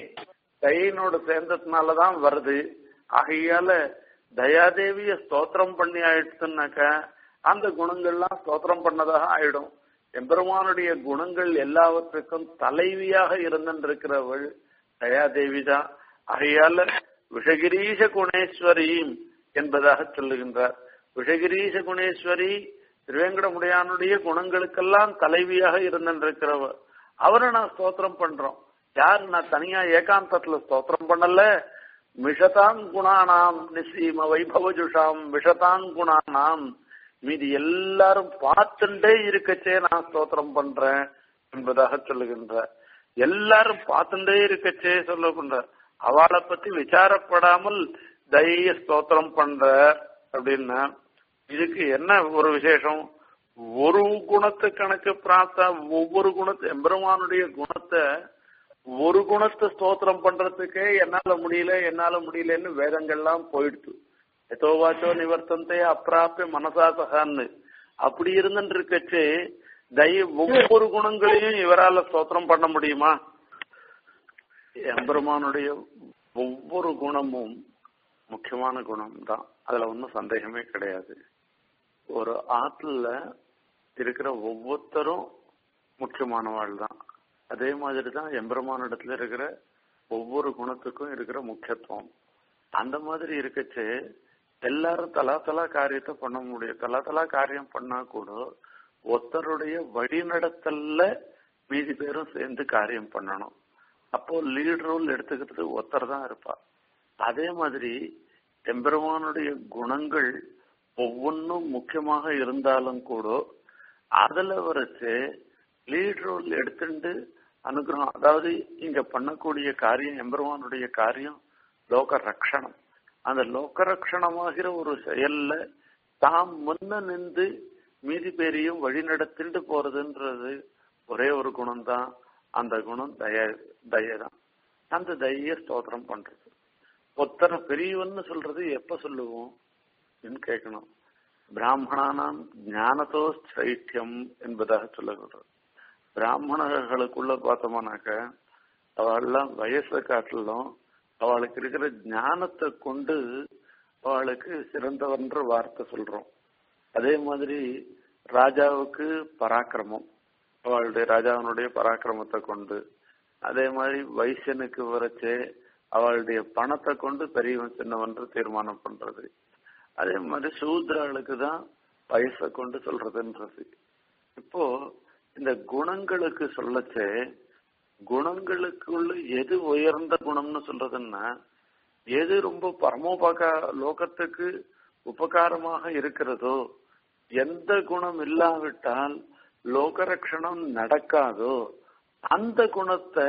தயனோட சேர்ந்ததுனாலதான் வருது ஆகையால தயாதேவிய ஸ்தோத்திரம் பண்ணி ஆயிடுச்சுனாக்க அந்த குணங்கள்லாம் ஸ்தோத்திரம் பண்ணதாக ஆயிடும் எம்பெருமானுடைய குணங்கள் எல்லாவற்றுக்கும் தலைவியாக இருந்திருக்கிறவள் தயாதேவி தான் ஆகையால விஷகிரீஷ குணேஸ்வரியும் என்பதாக சொல்லுகின்றார் விஷகிரீஷ குணேஸ்வரி திருவேங்கடமுடையானுடைய குணங்களுக்கெல்லாம் தலைவியாக இருந்திருக்கிறவர் அவரை நான் ஸ்தோத்திரம் பண்றோம் யார் நான் தனியா ஏகாந்தத்துல ஸ்தோத்திரம் பண்ணல மிஷதாங் குணானாம் நிசீம வைபவஜுஷாம் விஷதாங் குணானாம் மீதி எல்லாரும் பார்த்துட்டே இருக்கச்சே நான் ஸ்தோத்திரம் பண்றேன் என்பதாக சொல்லுகின்ற எல்லாரும் பார்த்துட்டே இருக்கச்சே சொல்லுகின்ற அவளை பத்தி விசாரப்படாமல் தைரிய ஸ்தோத்திரம் பண்ற அப்படின்னா இதுக்கு என்ன ஒரு விசேஷம் ஒரு குணத்தை கணக்கு பிரார்த்தா ஒவ்வொரு குணத்தை எம்பெருமானுடைய குணத்தை ஒரு குணத்தை ஸ்தோத்திரம் பண்றதுக்கே என்னால முடியல என்னால முடியலன்னு வேதங்கள்லாம் போயிடுச்சு எதோவாச்சோ நிவர்த்தந்தே அப்பிராப்பிய மனசாசகான்னு அப்படி இருந்துட்டு இருக்கச்சு தய ஒவ்வொரு குணங்களையும் இவரால ஸ்தோத்திரம் பண்ண முடியுமா எம்பெருமானுடைய ஒவ்வொரு குணமும் முக்கியமான குணம் தான் அதுல ஒன்றும் சந்தேகமே கிடையாது ஒரு ஆற்றுல இருக்கிற ஒவ்வொருத்தரும் முக்கியமானவாள் தான் அதே மாதிரி தான் எம்பெருமானிடத்துல இருக்கிற ஒவ்வொரு குணத்துக்கும் இருக்கிற முக்கியத்துவம் அந்த மாதிரி இருக்கச்சு எல்லாரும் தலா தலா காரியத்தை பண்ண முடியும் தலா தலா காரியம் பண்ணா கூட ஒருத்தருடைய வழிநடத்தல்ல மீதி பேரும் சேர்ந்து காரியம் பண்ணணும் அப்போ லீட் ரோல் எடுத்துக்கிறது ஒருத்தர் தான் இருப்பா அதே மாதிரி எம்பெருமானுடைய குணங்கள் ஒவ்வொன்றும் முக்கியமாக இருந்தாலும் கூட அதுல வரைச்சு லீட் ரோல் எடுத்துட்டு அனுகிரகம் அதாவது இங்க பண்ணக்கூடிய காரியம் எம்பெருமானுடைய காரியம் லோக ரக்ஷணம் அந்த லோக ரக்ஷணமாகிற ஒரு செயல்ல தாம் முன்ன நின்று மீதி பேரையும் வழி நடத்திட்டு போறதுன்றது ஒரே ஒரு குணம் தான் அந்த குணம் தய தயதான் அந்த தய ஸ்தோத்திரம் பண்றது ஒத்தர பெரியவன்னு சொல்றது எப்ப சொல்லுவோம் கேட்கணும் பிராமணானாம் ஞானத்தோ சைத்தியம் என்பதாக சொல்லப்படுறது பிராமணர்களுக்குள்ள பார்த்தோம்னாக்க அவள்லாம் வயசை காட்டிலும் அவளுக்கு இருக்கிற ஞானத்தை கொண்டு அவளுக்கு சிறந்தவன்ற வார்த்தை சொல்றோம் அதே மாதிரி ராஜாவுக்கு பராக்கிரமம் அவளுடைய ராஜாவினுடைய பராக்கிரமத்தை கொண்டு அதே மாதிரி வைசியனுக்கு வரைச்சே அவளுடைய பணத்தை கொண்டு பெரியவன் சின்னவன்று தீர்மானம் பண்றது அதே மாதிரி சூத்ராளுக்கு தான் வயசை கொண்டு சொல்றதுன்றது இப்போ இந்த குணங்களுக்கு சொல்லச்சே குணங்களுக்குள்ள எது உயர்ந்த குணம்னு சொல்றதுன்னா எது ரொம்ப பரமோபகா லோகத்துக்கு உபகாரமாக இருக்கிறதோ எந்த குணம் இல்லாவிட்டால் லோகரட்சணம் நடக்காதோ அந்த குணத்தை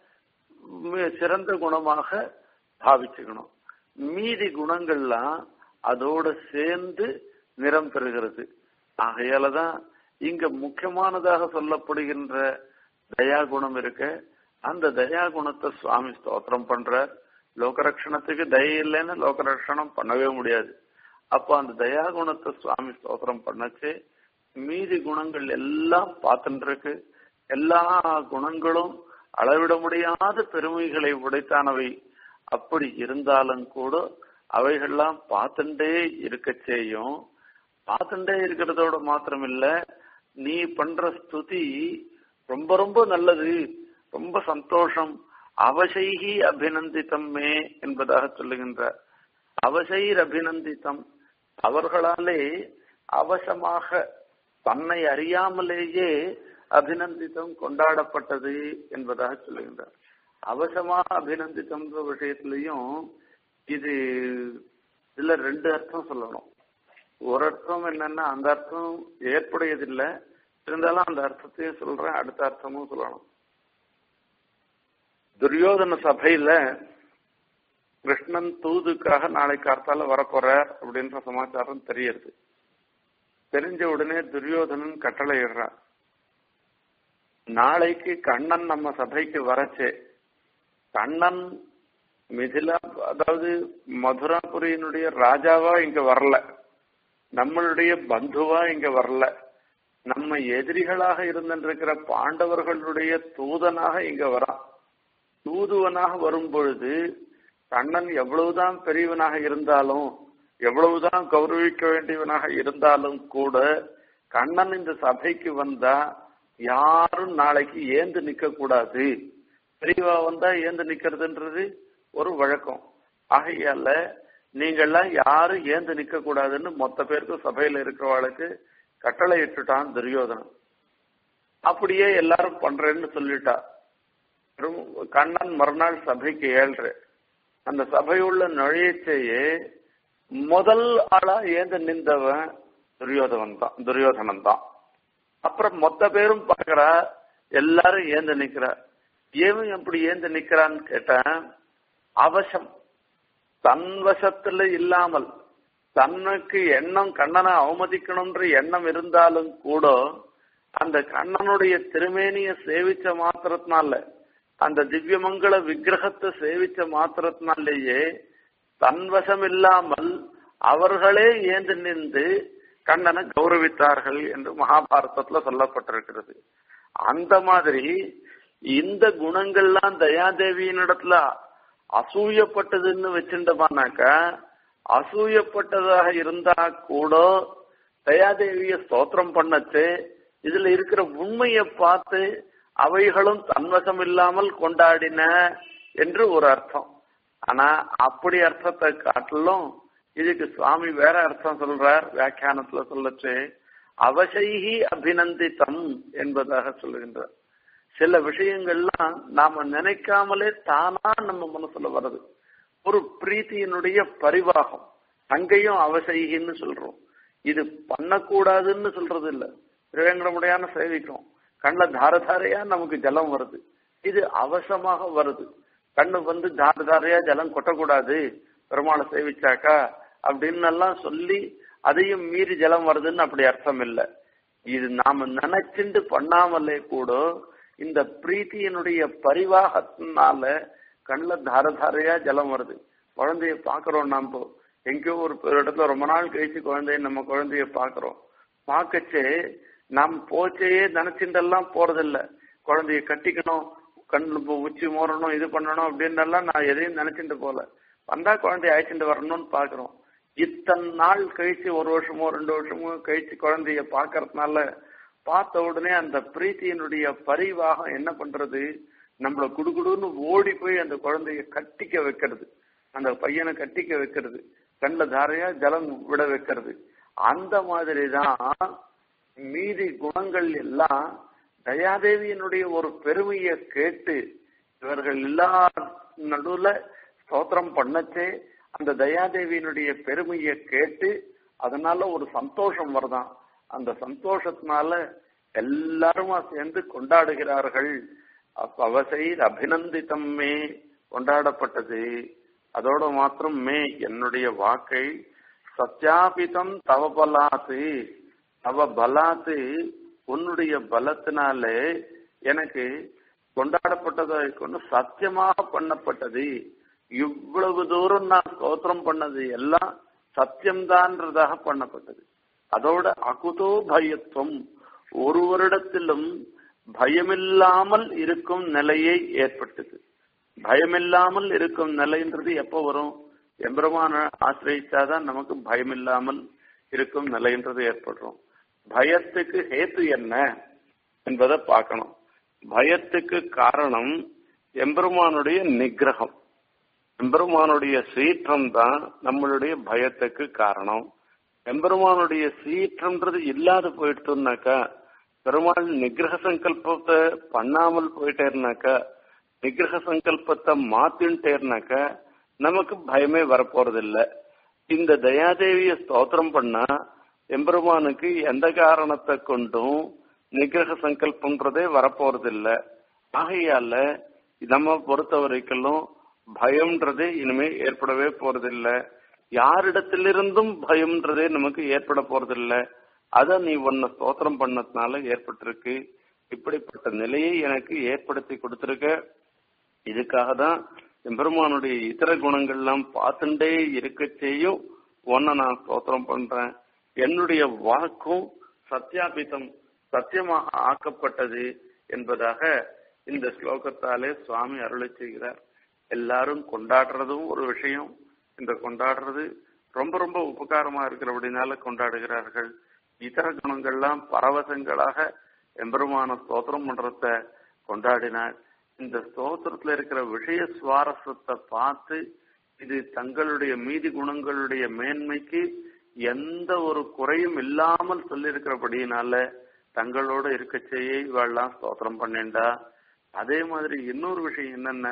சிறந்த குணமாக பாவிச்சுக்கணும் மீதி குணங்கள்லாம் அதோட சேர்ந்து நிறம் பெறுகிறது ஆகையாலதான் இங்க முக்கியமானதாக சொல்லப்படுகின்ற தயா குணம் இருக்க அந்த தயா குணத்தை சுவாமி ஸ்தோத்திரம் பண்ற லோகரட்சணத்துக்கு தய இல்லைன்னு லோகரட்சணம் பண்ணவே முடியாது அப்ப அந்த தயா குணத்தை சுவாமி ஸ்தோத்திரம் பண்ணச்சு மீதி குணங்கள் எல்லாம் பார்த்துட்டு இருக்கு எல்லா குணங்களும் அளவிட முடியாத பெருமைகளை உடைத்தானவை அப்படி இருந்தாலும் கூட அவைகள்லாம் பார்த்துட்டே இருக்க செய்யும் பார்த்துட்டே இருக்கிறதோட மாத்திரம் இல்ல நீ பண்ற ஸ்துதி ரொம்ப ரொம்ப நல்லது ரொம்ப சந்தோஷம் அவசைகி அபிநந்தித்தம் மே என்பதாக சொல்லுகின்றார் அவசைர் அபிநந்தித்தம் அவர்களாலே அவசமாக தன்னை அறியாமலேயே அபிநந்தித்தம் கொண்டாடப்பட்டது என்பதாக சொல்லுகின்றார் அவசமா அபிநந்தித்தம் விஷயத்திலையும் இது இதுல ரெண்டு அர்த்தம் சொல்லணும் ஒரு அர்த்தம் என்னன்னா அந்த அர்த்தம் ஏற்புடையதில்லை இருந்தாலும் அந்த அர்த்தத்தையும் சொல்றேன் அடுத்த அர்த்தமும் சொல்லணும் துரியோதன சபையில கிருஷ்ணன் தூதுக்காக நாளைக்கு கார்த்தால வரப்போறார் அப்படின்ற சமாச்சாரம் தெரியுது தெரிஞ்ச உடனே துரியோதனன் கட்டளை இடுறான் நாளைக்கு கண்ணன் நம்ம சபைக்கு வரச்சே கண்ணன் மிதிலா அதாவது மதுராபுரியினுடைய ராஜாவா இங்க வரல நம்மளுடைய பந்துவா இங்க வரல நம்ம எதிரிகளாக இருந்திருக்கிற பாண்டவர்களுடைய தூதனாக இங்க வரான் தூதுவனாக வரும் பொழுது கண்ணன் எவ்வளவுதான் பெரியவனாக இருந்தாலும் எவ்வளவுதான் கௌரவிக்க வேண்டியவனாக இருந்தாலும் கூட கண்ணன் இந்த சபைக்கு வந்தா யாரும் நாளைக்கு ஏந்து நிக்க கூடாது பெரியவா வந்தா ஏந்து நிக்கிறதுன்றது ஒரு வழக்கம் ஆகையால நீங்கள்லாம் யாரும் ஏந்து நிக்க கூடாதுன்னு மொத்த பேருக்கும் சபையில இருக்கிறவாளுக்கு கட்டளை இட்டுட்டான் துரியோதனன் அப்படியே எல்லாரும் பண்றேன்னு சொல்லிட்டா கண்ணன் மறுநாள் சபைக்கு ஏழ்ற அந்த சபையுள்ள நுழையச்சேயே முதல் ஆளா ஏந்து நின்றவன் துரியோதனன் தான் துரியோதனன் தான் அப்புறம் மொத்த பேரும் பாக்குறா எல்லாரும் ஏந்து நிக்கிறா ஏன் எப்படி ஏந்து நிக்கிறான்னு கேட்டேன் அவசம் தன் வசத்துல இல்லாமல் தன்னுக்கு எண்ணம் கண்ணனை அவமதிக்கணும்ன்ற எண்ணம் இருந்தாலும் கூட அந்த கண்ணனுடைய திருமேனிய சேவிச்ச மாத்திரத்தினால அந்த திவ்யமங்கள விக்கிரகத்தை சேவிச்ச மாத்திரத்தினாலேயே தன்வசம் இல்லாமல் அவர்களே ஏந்து நின்று கண்ணனை கௌரவித்தார்கள் என்று மகாபாரதத்துல சொல்லப்பட்டிருக்கிறது அந்த மாதிரி இந்த குணங்கள்லாம் தயாதேவியினிடத்துல அசூயப்பட்டதுன்னு வச்சுட்டோமானாக்க அசூயப்பட்டதாக இருந்தா கூட தயாதேவிய ஸ்தோத்திரம் பண்ணச்சு இதுல இருக்கிற உண்மையை பார்த்து அவைகளும் தன்வசம் இல்லாமல் கொண்டாடின என்று ஒரு அர்த்தம் ஆனா அப்படி அர்த்தத்தை காட்டிலும் இதுக்கு சுவாமி வேற அர்த்தம் சொல்றார் வியாக்கியானத்துல சொல்லச்சு அவசைகி அபிநந்தித்தம் என்பதாக சொல்லுகின்றார் சில விஷயங்கள்லாம் நாம நினைக்காமலே தானா நம்ம மனசுல வருது ஒரு பிரீத்தியினுடைய பரிவாகம் அங்கேயும் அவசைகின்னு சொல்றோம் இது பண்ணக்கூடாதுன்னு சொல்றது இல்ல திருவேங்கடமுடையான சேவிக்கிறோம் கண்ணில் தாரதாரையா நமக்கு ஜலம் வருது இது அவசமாக வருது கண்ணு வந்து தாரதாரையா ஜலம் கொட்டக்கூடாது பெருமாளை சேவிச்சாக்கா அப்படின்னு எல்லாம் சொல்லி அதையும் மீறி ஜலம் வருதுன்னு அப்படி அர்த்தம் இல்லை இது நாம நினைச்சுண்டு பண்ணாமலே கூட இந்த பிரீத்தியினுடைய பரிவாகத்தினால கண்ணில் தாரதாரையா ஜலம் வருது குழந்தைய பாக்குறோம் நாம எங்கேயோ ஒரு இடத்துல ரொம்ப நாள் கழிச்சு குழந்தைய நம்ம குழந்தைய பாக்குறோம் பார்க்கச்சே நாம் போச்சையே நினைச்சுட்டெல்லாம் போறதில்ல குழந்தைய கட்டிக்கணும் கண்ணு உச்சி மோறணும் இது பண்ணணும் அப்படின்னு எல்லாம் நான் எதையும் நினைச்சிட்டு போல வந்தா குழந்தைய அழைச்சிட்டு வரணும்னு பாக்குறோம் இத்தனை நாள் கழிச்சு ஒரு வருஷமோ ரெண்டு வருஷமோ கழிச்சு குழந்தைய பாக்குறதுனால பார்த்த உடனே அந்த பிரீத்தியினுடைய பரிவாகம் என்ன பண்றது நம்மள குடுகுடுன்னு ஓடி போய் அந்த குழந்தைய கட்டிக்க வைக்கிறது அந்த பையனை கட்டிக்க வைக்கிறது கண்ணில் தாரையா ஜலம் விட வைக்கிறது அந்த மாதிரி தான் மீதி குணங்கள் எல்லாம் தயாதேவியினுடைய ஒரு பெருமையை கேட்டு இவர்கள் எல்லா நடுவுல ஸ்தோத்திரம் பண்ணச்சே அந்த தயாதேவியினுடைய பெருமையை கேட்டு அதனால ஒரு சந்தோஷம் வருதான் அந்த சந்தோஷத்தினால எல்லாருமா சேர்ந்து கொண்டாடுகிறார்கள் அவசை அபிநந்தித்தம் மே கொண்டாடப்பட்டது அதோட மாத்திரம் மே என்னுடைய வாக்கை சத்யாபிதம் தவ பலாத்து தவ பலாத்து உன்னுடைய பலத்தினாலே எனக்கு கொண்டாடப்பட்டதை கொண்டு சத்தியமாக பண்ணப்பட்டது இவ்வளவு தூரம் நான் ஸ்தோத்திரம் பண்ணது எல்லாம் சத்தியம்தான்றதாக பண்ணப்பட்டது அதோட அகுதோ பயத்துவம் ஒரு வருடத்திலும் பயமில்லாமல் இருக்கும் நிலையை ஏற்பட்டது பயமில்லாமல் இருக்கும் நிலைன்றது எப்போ வரும் எம்பெருமான ஆசிரியிச்சாதான் நமக்கு பயமில்லாமல் இருக்கும் நிலைன்றது ஏற்படுறோம் பயத்துக்கு ஹேத்து என்ன என்பதை பார்க்கணும் பயத்துக்கு காரணம் எம்பெருமானுடைய நிகிரகம் எம்பெருமானுடைய சீற்றம் தான் நம்மளுடைய பயத்துக்கு காரணம் எம்பெருமானுடைய சீற்றம்ன்றது இல்லாத போயிட்டுனாக்கா பெருமாள் நிகிரக சங்கல்பத்தை பண்ணாமல் போயிட்டேருனாக்கா நிகிரக சங்கல்பத்தை மாத்தின்ட்டேருனாக்கா நமக்கு பயமே வரப்போறதில்ல இந்த தயாதேவிய ஸ்தோத்திரம் பண்ணா எம்பெருமானுக்கு எந்த காரணத்தை கொண்டும் நிகிரக சங்கல்பன்றதே வரப்போறதில்ல ஆகையால நம்ம பொறுத்த வரைக்கும் பயம்ன்றதே இனிமே ஏற்படவே போறதில்ல யாரிடத்திலிருந்தும் பயம்ன்றதே நமக்கு ஏற்பட போறதில்ல அத நீ உன்னை ஸ்தோத்திரம் பண்ணதுனால ஏற்பட்டிருக்கு இப்படிப்பட்ட நிலையை எனக்கு ஏற்படுத்தி கொடுத்திருக்க இதுக்காக தான் எம்பெருமானுடைய இதர குணங்கள்லாம் பார்த்துட்டே இருக்க செய்யும் உன்னை நான் ஸ்தோத்திரம் பண்றேன் என்னுடைய வாக்கும் சத்தியாபிதம் சத்தியமாக ஆக்கப்பட்டது என்பதாக இந்த ஸ்லோகத்தாலே சுவாமி அருளை செய்கிறார் எல்லாரும் கொண்டாடுறதும் ஒரு விஷயம் இந்த கொண்டாடுறது ரொம்ப ரொம்ப உபகாரமா இருக்கிறபடினால கொண்டாடுகிறார்கள் இதர குணங்கள்லாம் பரவசங்களாக எம்பெருமான ஸ்தோத்திரம் பண்றத கொண்டாடினார் இந்த ஸ்தோத்திரத்துல இருக்கிற விஷய சுவாரஸ்யத்தை பார்த்து இது தங்களுடைய மீதி குணங்களுடைய மேன்மைக்கு எந்த ஒரு குறையும் இல்லாமல் சொல்லியிருக்கிறபடியினால தங்களோட இருக்க செய்ய இவெல்லாம் ஸ்தோத்திரம் பண்ணிண்டா அதே மாதிரி இன்னொரு விஷயம் என்னன்னா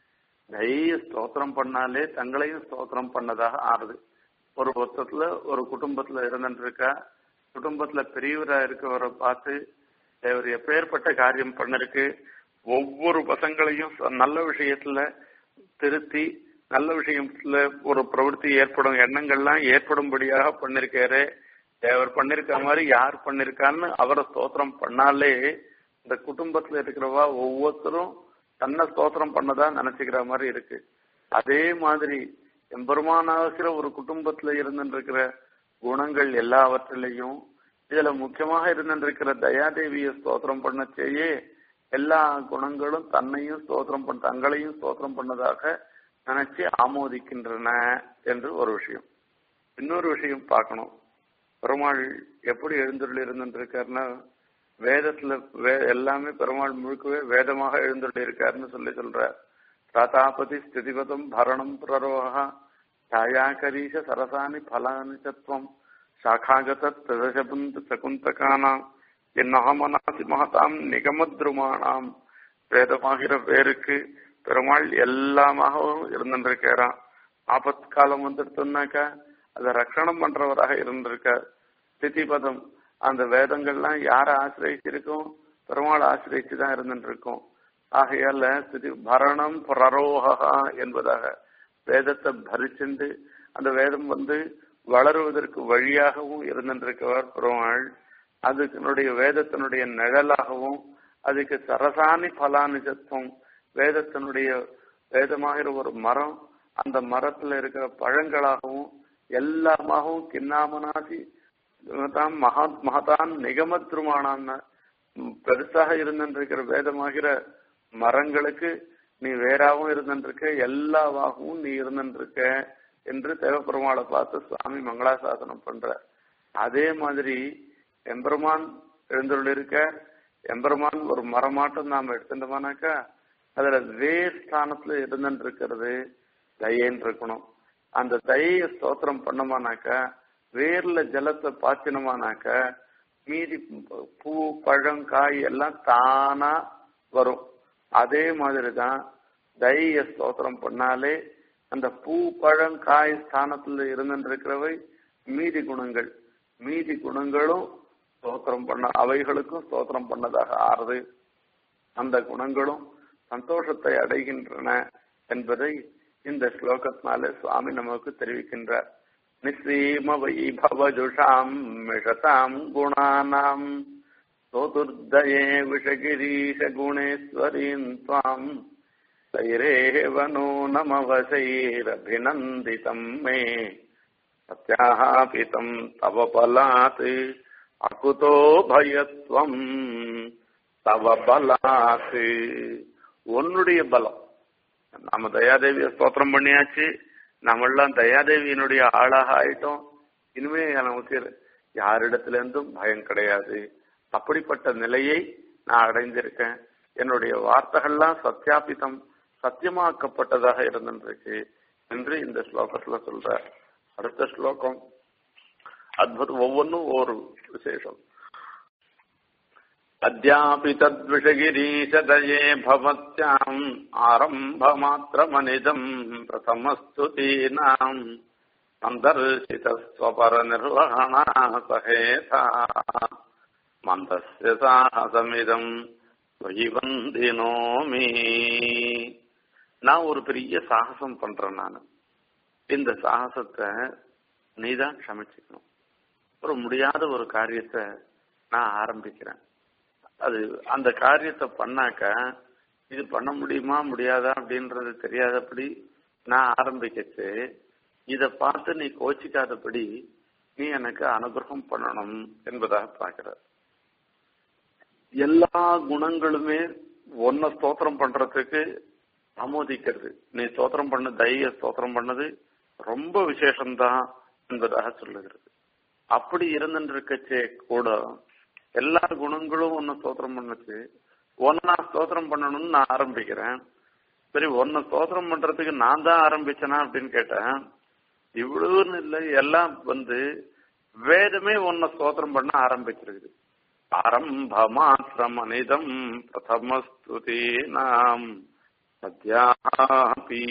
நிறைய ஸ்தோத்திரம் பண்ணாலே தங்களையும் ஸ்தோத்திரம் பண்ணதாக ஆறுது ஒரு மொத்தத்துல ஒரு குடும்பத்துல இருந்துட்டு இருக்கா குடும்பத்துல பெரியவரா இருக்கவரை பார்த்து இவர் எப்பேற்பட்ட காரியம் பண்ணிருக்கு ஒவ்வொரு பசங்களையும் நல்ல விஷயத்துல திருத்தி நல்ல விஷயத்துல ஒரு பிரவൃத்தி ஏற்படும் எண்ணங்கள்லாம் ஏற்படும்படியாக பண்ணிருக்காரு அவர் பண்ணிருக்க மாதிரி யார் பண்ணிருக்கான்னு அவரை ஸ்தோத்திரம் பண்ணாலே இந்த குடும்பத்துல இருக்கிறவா ஒவ்வொருத்தரும் தன்னை ஸ்தோத்திரம் பண்ணதா நினைச்சுக்கிற மாதிரி இருக்கு அதே மாதிரி எம்பெருமானாகிற ஒரு குடும்பத்துல இருந்துருக்கிற குணங்கள் எல்லாவற்றிலையும் இதுல முக்கியமாக இருந்திருக்கிற தயாதேவிய ஸ்தோத்திரம் பண்ணச்சேயே எல்லா குணங்களும் தன்னையும் ஸ்தோத்திரம் பண்ண தங்களையும் ஸ்தோத்திரம் பண்ணதாக நினைச்சு ஆமோதிக்கின்றன என்று ஒரு விஷயம் இன்னொரு விஷயம் பார்க்கணும் பெருமாள் எப்படி எழுந்துள்ள இருந்துருக்காருன்னா வேதத்துல வே எல்லாமே பெருமாள் முழுக்கவே வேதமாக எழுந்துள்ள இருக்காருன்னு சொல்லி சொல்றார் ராதாபதி ஸ்திதிபதம் பரணம் பிரரோகா ಛಾಯಾಕರೀಶ ಸರಸಾನಿ ಫಲಾನಿ ಚತ್ವಂ ಶಾಖಾಗತ ತದಶಬುಂತ சகுந்தகானாம் என்னமனாசி மகதாம் நிகமத்ருமானாம் வேதமாகிற பேருக்கு பெருமாள் எல்லாமாகவும் இருந்திருக்கிறான் ஆபத் காலம் வந்துடுத்துனாக்கா அதை ரட்சணம் பண்றவராக இருந்திருக்கார் ஸ்திதிபதம் அந்த வேதங்கள்லாம் யாரை ஆசிரியச்சிருக்கோம் பெருமாள் ஆசிரியச்சு தான் இருந்துருக்கோம் ஆகையால ஸ்திதி பரணம் பிரரோகா என்பதாக வேதத்தை பரிச்சுண்டு அந்த வேதம் வந்து வளருவதற்கு வழியாகவும் இருந்திருக்கவர் பெருமாள் அதுனுடைய வேதத்தினுடைய நிழலாகவும் அதுக்கு சரசாணி பலானிஜத்துவம் வேதத்தினுடைய வேதமாகிற ஒரு மரம் அந்த மரத்துல இருக்கிற பழங்களாகவும் எல்லாமாகவும் கிண்ணாமனாசி தான் மகா மகதான் நிகமத்ருமானான்னு பெருசாக இருந்திருக்கிற வேதமாகிற மரங்களுக்கு நீ வேறாவும் இருந்திருக்க எல்லாவாகவும் நீ இருந்திருக்க என்று தேவப்பெருமாளை பார்த்து சுவாமி மங்களாசாசனம் பண்ற அதே மாதிரி எம்பெருமான் எழுந்துள்ளிருக்க எம்பெருமான் ஒரு மரமாட்டம் நாம எடுத்துட்டோமானாக்கா அதுல வேர் ஸ்தானத்துல இருந்துட்டு இருக்கிறது தயேன்னு இருக்கணும் அந்த தயைய ஸ்தோத்திரம் பண்ணோமானாக்கா வேர்ல ஜலத்தை பாய்ச்சினோமானாக்கா மீதி பூ பழம் காய் எல்லாம் தானா வரும் அதே மாதிரிதான் தைய ஸ்தோத்திரம் பண்ணாலே அந்த பூ பழம் காய் ஸ்தானத்துல இருந்துட்டு இருக்கிறவை மீதி குணங்கள் மீதி குணங்களும் ஸ்தோத்திரம் பண்ண அவைகளுக்கும் ஸ்தோத்திரம் பண்ணதாக ஆறுது அந்த குணங்களும் சந்தோஷத்தை அடைகின்றன என்பதை இந்த ஸ்லோகத்தினாலே சுவாமி நமக்கு தெரிவிக்கின்றார் நிசீம வைபவஜுஷாம் மிஷதாம் குணானாம் சோதுர்தயே விஷகிரீஷ குணேஸ்வரீம் துவாம் தைரேவனோ நமவசைரபிநந்திதம் மே சத்யாபிதம் தவ பலாத் அகுதோ பயத்வம் தவ பலாத் உன்னுடைய பலம் நாம தயாதேவிய ஸ்தோத்திரம் பண்ணியாச்சு நம்மெல்லாம் தயாதேவியினுடைய ஆளாக ஆயிட்டோம் இனிமே நமக்கு யாரிடத்துல இருந்தும் பயம் கிடையாது அப்படிப்பட்ட நிலையை நான் அடைந்திருக்கேன் என்னுடைய வார்த்தைகள்லாம் சத்தியாபிதம் சத்தியமாக்கப்பட்டதாக இருந்திருக்கு என்று இந்த ஸ்லோகத்துல சொல்ற அடுத்த ஸ்லோகம் அத்புதம் ஒவ்வொன்றும் ஒரு விசேஷம் अद्यापि तद्विषगिरीशदये भवत्याम् आरम्भमात्रमनिदम् प्रथमस्तुतीनाम् सन्दर्शितस्वपरनिर्वहणा सहेता मन्दस्य साहसमिदम् वैवन्दिनोमि நான் ஒரு பெரிய சாகசம் பண்றேன் நான் இந்த சாகசத்தை நீதான் க்ஷமிச்சுக்கணும் ஒரு முடியாத ஒரு காரியத்தை நான் ஆரம்பிக்கிறேன் அது அந்த காரியத்தை பண்ணாக்க இது பண்ண முடியுமா முடியாதா அப்படின்றது தெரியாதபடி நான் ஆரம்பிக்கச்சு இத பார்த்து நீ கோச்சிக்காதபடி நீ எனக்கு அனுகிரகம் பண்ணணும் என்பதாக பார்க்கிற எல்லா குணங்களுமே ஒன்ன ஸ்தோத்திரம் பண்றதுக்கு ஆமோதிக்கிறது நீ ஸ்தோத்திரம் பண்ண தைரிய ஸ்தோத்திரம் பண்ணது ரொம்ப விசேஷம்தான் என்பதாக சொல்லுகிறது அப்படி இருந்துருக்கச்சே கூட எல்லா குணங்களும் ஒன்னு ஸ்தோத்திரம் பண்ணுச்சு ஒன்னா ஸ்தோத்திரம் பண்ணணும்னு நான் ஆரம்பிக்கிறேன் சரி ஒன்னு ஸ்தோத்திரம் பண்றதுக்கு நான் தான் ஆரம்பிச்சேனா அப்படின்னு கேட்டேன் இவ்வளவுன்னு இல்லை எல்லாம் வந்து வேதமே ஒன்ன ஸ்தோத்திரம் பண்ண ஆரம்பிச்சிருக்குது ஆரம்ப மாத்திரம் அனிதம் பிரதமஸ்துதி நாம் சத்யாபி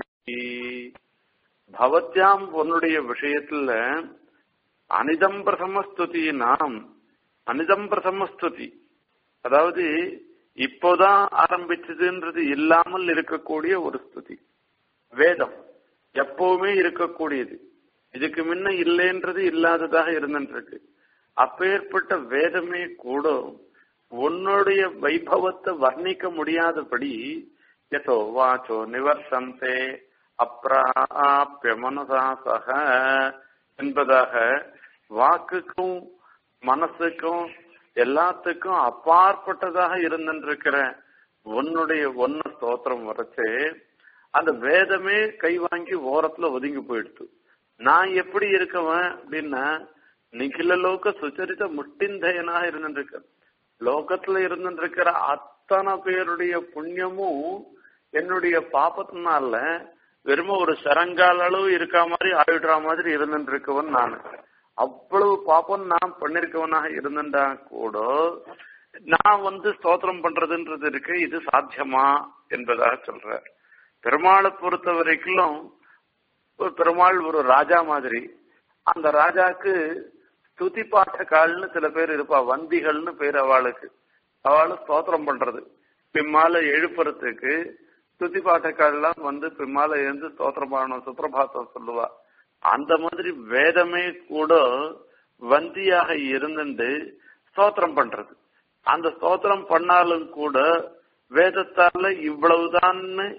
பவத்யாம் உன்னுடைய விஷயத்துல அனிதம் பிரதமஸ்துதி நாம் அனிதம் பிரதமஸ்துதி அதாவது இப்போதான் ஆரம்பிச்சதுன்றது இல்லாமல் இருக்கக்கூடிய ஒரு ஸ்துதி வேதம் எப்பவுமே இருக்கக்கூடியது இதுக்கு முன்ன இல்லைன்றது இல்லாததாக இருந்துருக்கு அப்பேற்பட்ட வேதமே கூட உன்னுடைய வைபவத்தை வர்ணிக்க முடியாதபடி எதோ வாச்சோ நிவர்த்தந்தே அப்பிராபிய மனசா சக என்பதாக வாக்குக்கும் மனசுக்கும் எல்லாத்துக்கும் அப்பாற்பட்டதாக இருந்துருக்கிற உன்னுடைய ஒன்ன ஸ்தோத்திரம் வரைச்சு அந்த வேதமே கை வாங்கி ஓரத்துல ஒதுங்கி போயிடுத்து நான் எப்படி இருக்கவன் அப்படின்னா நிகில லோக சுச்சரித்த முட்டிந்தயனாக இருந்துருக்க லோகத்துல இருந்துருக்கிற அத்தனை பேருடைய புண்ணியமும் என்னுடைய பாப்பத்தினால வெறும ஒரு சரங்கால அளவு இருக்கா மாதிரி ஆயிடுற மாதிரி இருந்துட்டு இருக்கவன் நான் அவ்வளவு பாப்பம் நான் பண்ணிருக்கவனாக இருந்துட்டா கூட நான் வந்து ஸ்தோத்திரம் பண்றதுன்றது இருக்கு இது சாத்தியமா என்பதாக சொல்ற பெருமாளை பொறுத்த வரைக்கும் ஒரு பெருமாள் ஒரு ராஜா மாதிரி அந்த ராஜாக்கு ஸ்துதி பாட்டக்கால்னு சில பேர் இருப்பா வந்திகள்னு பேர் அவளுக்கு அவளு ஸ்தோத்திரம் பண்றது பிம்மால எழுப்புறதுக்கு ஸ்துதி பாட்டக்கால்லாம் வந்து பிம்மால எழுந்து ஸ்தோத்திரம் பண்ணணும் சுப்பிரபாத்தம் சொல்லுவா அந்த மாதிரி வேதமே கூட வந்தியாக இருந்துட்டு ஸ்தோத்திரம் பண்றது அந்த ஸ்தோத்திரம் பண்ணாலும் கூட வேதத்தால இவ்வளவுதான்னு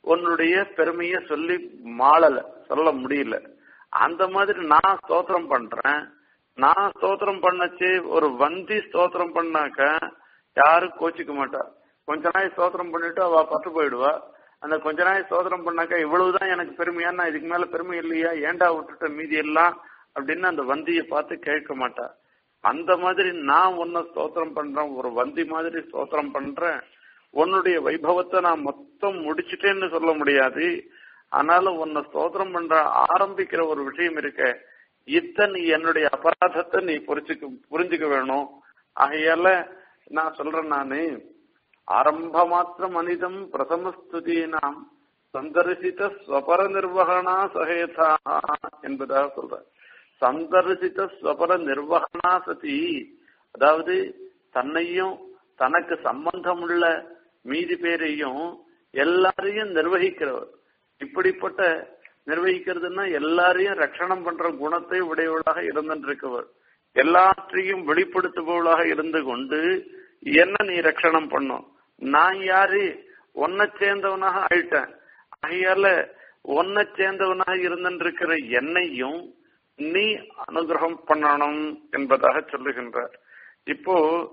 உன்னுடைய பெருமைய சொல்லி மாளல சொல்ல முடியல அந்த மாதிரி நான் ஸ்தோத்திரம் பண்றேன் நான் ஸ்தோத்திரம் பண்ணச்சு ஒரு வந்தி ஸ்தோத்திரம் பண்ணாக்க யாரும் கோச்சிக்க மாட்டா கொஞ்ச நாள் ஸ்தோத்திரம் பண்ணிட்டு அவ பட்டு போயிடுவா அந்த கொஞ்ச நாள் ஸ்தோத்திரம் பண்ணாக்கா இவ்வளவுதான் எனக்கு பெருமையா நான் இதுக்கு மேல பெருமை இல்லையா ஏண்டா விட்டுட்ட மீதி எல்லாம் அப்படின்னு அந்த வந்தியை பார்த்து கேட்க மாட்டா அந்த மாதிரி நான் உன்னை ஸ்தோத்திரம் பண்றேன் ஒரு வந்தி மாதிரி ஸ்தோத்திரம் பண்றேன் உன்னுடைய வைபவத்தை நான் மொத்தம் முடிச்சிட்டேன்னு சொல்ல முடியாது ஆனாலும் உன்னை ஸ்தோத்திரம் பண்ற ஆரம்பிக்கிற ஒரு விஷயம் இருக்க இத்த நீ என்னுடைய அபராதத்தை நீ புரிச்சுக்க புரிஞ்சுக்க வேணும் ஆகையால நான் சொல்றேன் நானு ஆரம்ப மாத்திரம் அனிதம் பிரதமஸ்துதீனாம் சந்தர்சித ஸ்வபர நிர்வகணா சகேதா என்பதாக சொல்ற சந்தர்சித ஸ்வபர நிர்வகணா சதி அதாவது தன்னையும் தனக்கு சம்பந்தமுள்ள மீதி பேரையும் எல்லாரையும் நிர்வகிக்கிறவர் இப்படிப்பட்ட நிர்வகிக்கிறதுன்னா எல்லாரையும் ரட்சணம் பண்ற குணத்தை உடையவளாக இருந்திருக்கவர் எல்லாற்றையும் வெளிப்படுத்துபவளாக இருந்து கொண்டு என்ன நீ ரட்சணம் பண்ணும் நான் யாரு ஒன்ன சேர்ந்தவனாக ஆயிட்டேன் ஆகையால ஒன்ன சேர்ந்தவனாக இருந்திருக்கிற என்னையும் நீ அனுகிரகம் பண்ணணும் என்பதாக சொல்லுகின்றார் இப்போ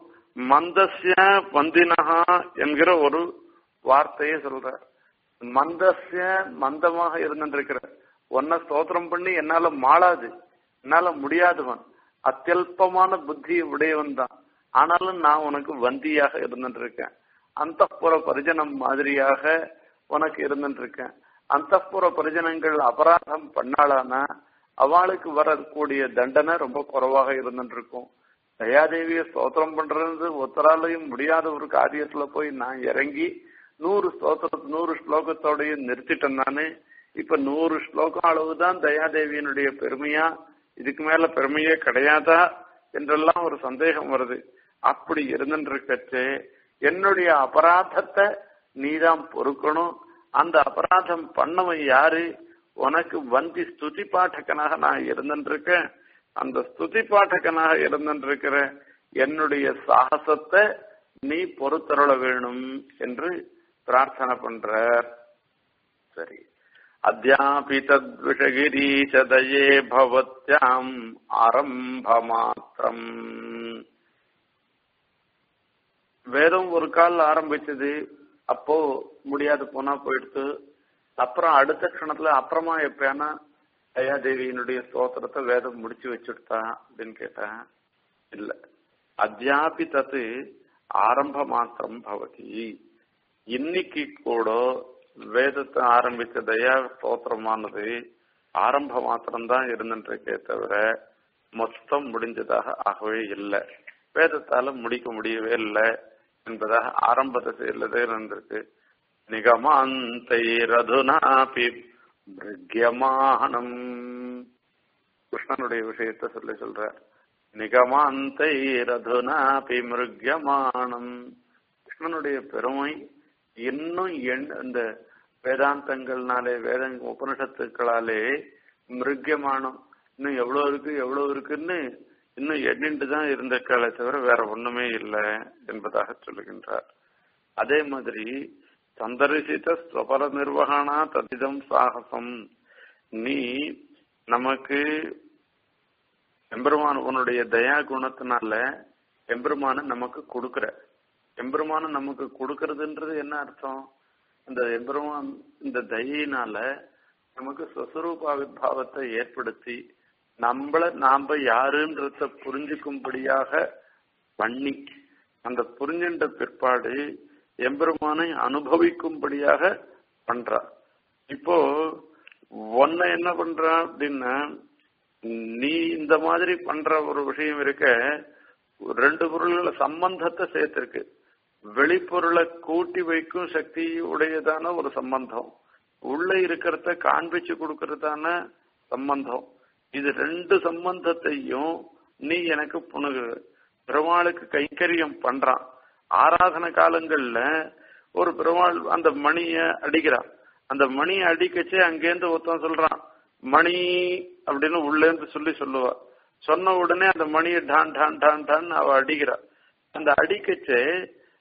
மந்தஸ்ய வந்தினகா என்கிற ஒரு வார்த்தையை சொல்றார் மந்தஸ்ய மந்தமாக இருந்திருக்கிற ஒன்ன ஸ்தோத்திரம் பண்ணி என்னால மாளாது என்னால முடியாதவன் அத்தியல்பமான புத்தி உடையவன் தான் ஆனாலும் நான் உனக்கு வந்தியாக இருந்துருக்கேன் அந்த புற பரிஜனம் மாதிரியாக உனக்கு இருந்துருக்கேன் அந்த புற பரிஜனங்கள் அபராதம் பண்ணாளானா அவளுக்கு வரக்கூடிய தண்டனை ரொம்ப குறைவாக இருந்துருக்கும் தயாதேவிய ஸ்தோத்திரம் பண்றது ஒத்தராலையும் முடியாத ஒரு காரியத்துல போய் நான் இறங்கி நூறு ஸ்தோத்திர நூறு ஸ்லோகத்தோடையும் நிறுத்திட்டேன் நானு இப்ப நூறு ஸ்லோகம் அளவுதான் தயாதேவியினுடைய பெருமையா இதுக்கு மேல பெருமையே கிடையாதா என்றெல்லாம் ஒரு சந்தேகம் வருது அப்படி இருந்துருக்கச்சு என்னுடைய அபராதத்தை நீதான் பொறுக்கணும் அந்த அபராதம் பண்ணவன் யாரு உனக்கு வந்தி ஸ்துதி பாட்டகனாக நான் இருந்துருக்கேன் அந்த ஸ்துதி பாட்டகனாக இருந்திருக்கிற என்னுடைய சாகசத்தை நீ பொறுத்தருள வேணும் என்று பிரார்த்தனை பண்றார் சரி அத்தியாபி தத்விஷகிரீசதயே பவத்யாம் ஆரம்ப மாத்திரம் வேதம் ஒரு கால் ஆரம்பிச்சது அப்போ முடியாது போனா போயிடுத்து அப்புறம் அடுத்த க்ஷணத்துல அப்புறமா எப்பயானா தயாதேவியினுடைய ஸ்தோத்திரத்தை வேதம் முடிச்சு வச்சுடுதா அப்படின்னு கேட்டேன் இல்ல அத்தியாபி தத்து ஆரம்ப மாத்திரம் பவதி இன்னைக்கு கூட வேதத்தை ஆரம்பிச்ச தயா ஸ்தோத்திரமானது ஆரம்ப மாத்திரம் தான் இருந்துருக்கே தவிர மொத்தம் முடிஞ்சதாக ஆகவே இல்லை வேதத்தால முடிக்க முடியவே இல்லை என்பதாக ஆரம்ப திசையில இருந்திருக்கு நிகமாந்தைரதுனாபி மிருக்யமானம் கிருஷ்ணனுடைய விஷயத்தை சொல்லி சொல்ற நிகமாந்தைரதுனாபி மிருக்யமானம் கிருஷ்ணனுடைய பெருமை இன்னும் எண் இந்த வேதாந்தங்கள்னாலே வேத உபனிஷத்துக்களாலே மிருக்யமானம் இன்னும் எவ்வளவு இருக்கு எவ்வளவு இருக்குன்னு இன்னும் எண்ணிட்டு தான் இருந்த காலை தவிர வேற ஒண்ணுமே இல்லை என்பதாக சொல்லுகின்றார் அதே மாதிரி சந்தரிசித்த ஸ்வபர நிர்வகணா ததிதம் சாகசம் நீ நமக்கு எம்பெருமான் உன்னுடைய தயா குணத்தினால எம்பெருமான நமக்கு கொடுக்கற எம்பெருமான நமக்கு கொடுக்கறதுன்றது என்ன அர்த்தம் இந்த எம்பெருமான் இந்த தயினால நமக்கு ஸ்வஸ்வரூபாவிர்பாவத்தை ஏற்படுத்தி நம்மள நாம யாருன்றத புரிஞ்சுக்கும்படியாக பண்ணி அந்த புரிஞ்சின்ற பிற்பாடு எம்பெருமானை அனுபவிக்கும்படியாக பண்றா இப்போ ஒன்ன என்ன பண்றா அப்படின்னா நீ இந்த மாதிரி பண்ற ஒரு விஷயம் இருக்க ரெண்டு பொருள்கள சம்பந்தத்தை சேர்த்திருக்கு வெளிப்பொருளை கூட்டி வைக்கும் சக்தி உடையதான ஒரு சம்பந்தம் உள்ள இருக்கிறத காண்பிச்சு கொடுக்கறதான சம்பந்தம் இது ரெண்டு சம்பந்தத்தையும் நீ எனக்கு புணுகு பெருமாளுக்கு கைங்கரியம் பண்றான் ஆராதன காலங்கள்ல ஒரு பெருமாள் அந்த மணிய அடிக்கிறான் அந்த மணியை அடிக்கச்சே அங்கேருந்து ஒருத்தன் சொல்றான் மணி அப்படின்னு உள்ளேந்து சொல்லி சொல்லுவா சொன்ன உடனே அந்த மணியை டான் டான் டான் டான் அவ அடிக்கிறா அந்த அடிக்கச்சே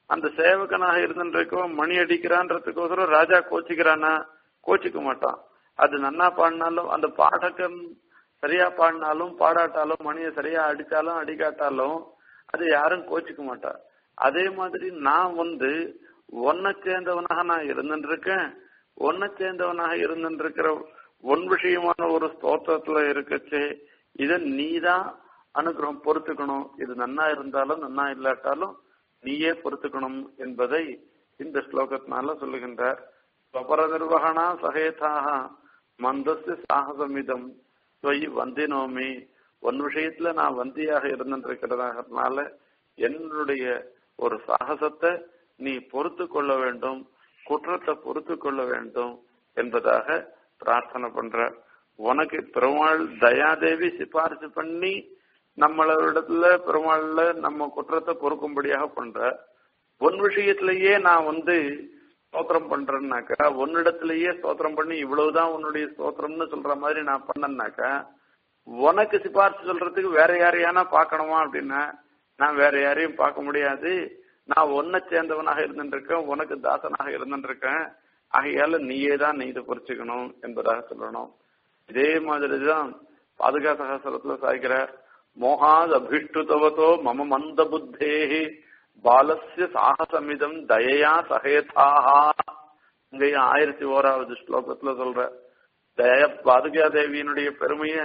அந்த சேவகனாக இருந்துருக்கவன் மணி அடிக்கிறான்றதுக்கோசரம் ராஜா கோச்சிக்கிறானா கோச்சிக்க மாட்டான் அது நன்னா பாடினாலும் அந்த பாடகன் சரியா பாடினாலும் பாடாட்டாலும் மணியை சரியா அடிச்சாலும் அடிக்காட்டாலும் அது யாரும் கோச்சிக்க மாட்டா அதே மாதிரி நான் வந்து ஒன்ன சேர்ந்தவனாக நான் இருந்துட்டு இருக்கேன் ஒன்ன சேர்ந்தவனாக இருந்துட்டு இருக்கிற ஒன் விஷயமான ஒரு ஸ்தோத்திரத்துல இருக்கச்சு இத நீதான் அனுகிரகம் பொறுத்துக்கணும் இது நன்னா இருந்தாலும் நன்னா இல்லாட்டாலும் நீயே பொறுத்துக்கணும் என்பதை இந்த ஸ்லோகத்தினால சொல்லுகின்றார் ஸ்வபர நிர்வகணா சகேதாக மந்தஸ்து சாகசமிதம் தொய் வந்தினோமி ஒன் விஷயத்துல நான் வந்தியாக இருந்திருக்கிறதுனால என்னுடைய ஒரு சாகசத்தை நீ பொறுத்து கொள்ள வேண்டும் குற்றத்தை பொறுத்து கொள்ள வேண்டும் என்பதாக பிரார்த்தனை பண்ற உனக்கு பெருமாள் தயாதேவி சிபாரிசு பண்ணி நம்மளோடத்துல பெருமாள்ல நம்ம குற்றத்தை பொறுக்கும்படியாக பண்ற ஒன் விஷயத்திலேயே நான் வந்து ஸ்தோத்திரம் பண்றேன்னாக்கா உன்னிடத்திலேயே ஸ்தோத்திரம் பண்ணி இவ்வளவுதான் உன்னுடைய ஸ்தோத்திரம்னு சொல்ற மாதிரி நான் பண்ணேன்னாக்கா உனக்கு சிபாரிசு சொல்றதுக்கு வேற யாரையானா பார்க்கணுமா அப்படின்னா நான் வேற யாரையும் பார்க்க முடியாது நான் ஒன்ன சேர்ந்தவனாக இருந்துருக்கேன் உனக்கு தாசனாக இருந்துருக்கேன் ஆகையால நீயே தான் நீ இதை பொறிச்சுக்கணும் என்பதாக சொல்லணும் இதே மாதிரிதான் பாதுகா சகசரத்துல சாய்க்கிற மோகாத் அபிஷ்டுதவதோ மம மந்த புத்தேஹி பாலஸ்ய சாகசமிதம் தயையா சகேதாகா இங்கேயும் ஆயிரத்தி ஓராவது ஸ்லோகத்துல சொல்ற தய பாதுகா தேவியினுடைய பெருமைய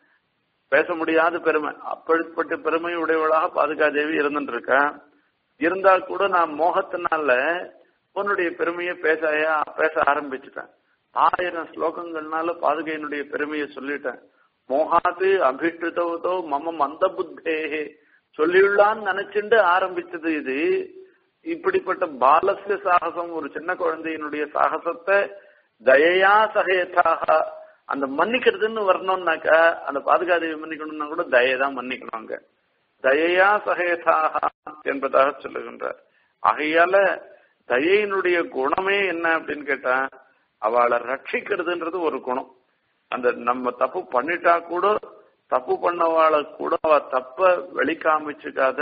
பேச முடியாத பெருமை அப்படிப்பட்ட பெருமை உடையவளாக பாதுகா தேவி இருந்துட்டு இருக்கா இருந்தா கூட நான் மோகத்தினால உன்னுடைய பெருமையை பேச பேச ஆரம்பிச்சுட்டேன் ஆயிரம் ஸ்லோகங்கள்னால பாதுகையினுடைய பெருமையை சொல்லிட்டேன் மோகாது அபிஷ்டுதவதோ மம மந்த புத்தேகே சொல்லியுள்ளான்னு நினைச்சுண்டு ஆரம்பிச்சது இது இப்படிப்பட்ட பாலசிய சாகசம் ஒரு சின்ன குழந்தையினுடைய சாகசத்தை தயையா சகேதாக அந்த மன்னிக்கிறதுன்னு வரணும்னாக்கா அந்த பாதுகாதேவி மன்னிக்கணும்னா கூட தயை தான் மன்னிக்கணும் அங்க தயையா சகேதாக என்பதாக சொல்லுகின்றார் ஆகையால தயையினுடைய குணமே என்ன அப்படின்னு கேட்டா அவளை ரட்சிக்கிறதுன்றது ஒரு குணம் அந்த நம்ம தப்பு பண்ணிட்டா கூட தப்பு பண்ணவாளை கூட அவ தப்ப வெளிக்காமிச்சுக்காத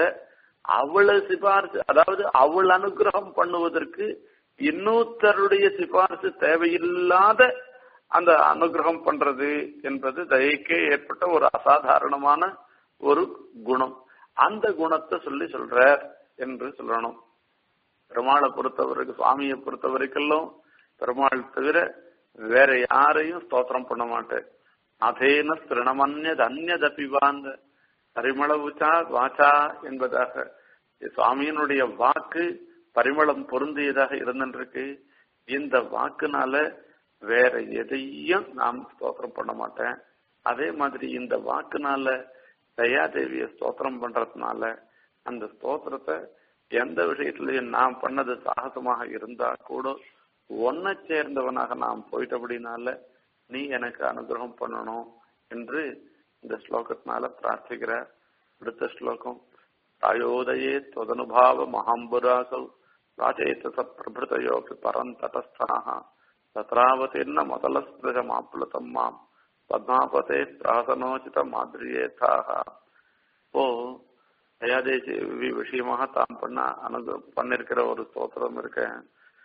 அவளை சிபாரிசு அதாவது அவள் அனுகிரகம் பண்ணுவதற்கு இன்னொருத்தருடைய சிபாரிசு தேவையில்லாத அந்த அனுகிரகம் பண்றது என்பது தயக்கே ஏற்பட்ட ஒரு அசாதாரணமான ஒரு குணம் அந்த குணத்தை சொல்லி சொல்ற என்று சொல்லணும் பெருமாளை பொறுத்தவரைக்கும் சுவாமியை பொறுத்த வரைக்கும் பெருமாள் தவிர வேற யாரையும் ஸ்தோத்திரம் பண்ண மாட்டேன் அதேன திருணமன்யது அந்நதபிவாந்த பரிமளவுச்சா வாச்சா என்பதாக சுவாமியினுடைய வாக்கு பரிமளம் பொருந்தியதாக இருந்திருக்கு இந்த வாக்குனால வேற எதையும் நாம் ஸ்தோத்திரம் பண்ண மாட்டேன் அதே மாதிரி இந்த வாக்குனால தயாதேவிய ஸ்தோத்திரம் பண்றதுனால அந்த ஸ்தோத்திரத்தை எந்த விஷயத்திலையும் நாம் பண்ணது சாகசமாக இருந்தா கூட ஒன்ன சேர்ந்தவனாக நாம் போயிட்டபடினால நீ எனக்கு அனுகிரகம் பண்ணணும் என்று இந்த ஸ்லோகத்தினால பிரார்த்திக்கிற அடுத்த ஸ்லோகம் தாயோதயே தொதனுபாவ மகாம்புராசௌ ராஜேத பிரபிருதையோபி பரம் தடஸ்தனாக தத்ராவதீர்ண முதலஸ்பிருஷமாப்ளுதம் மாம் பத்மாபதே பிராசனோச்சித மாதிரியேதாக ஓ தயாதேவி விஷயமாக தான் பண்ண அனுக பண்ணிருக்கிற ஒரு ஸ்தோத்திரம் இருக்கேன்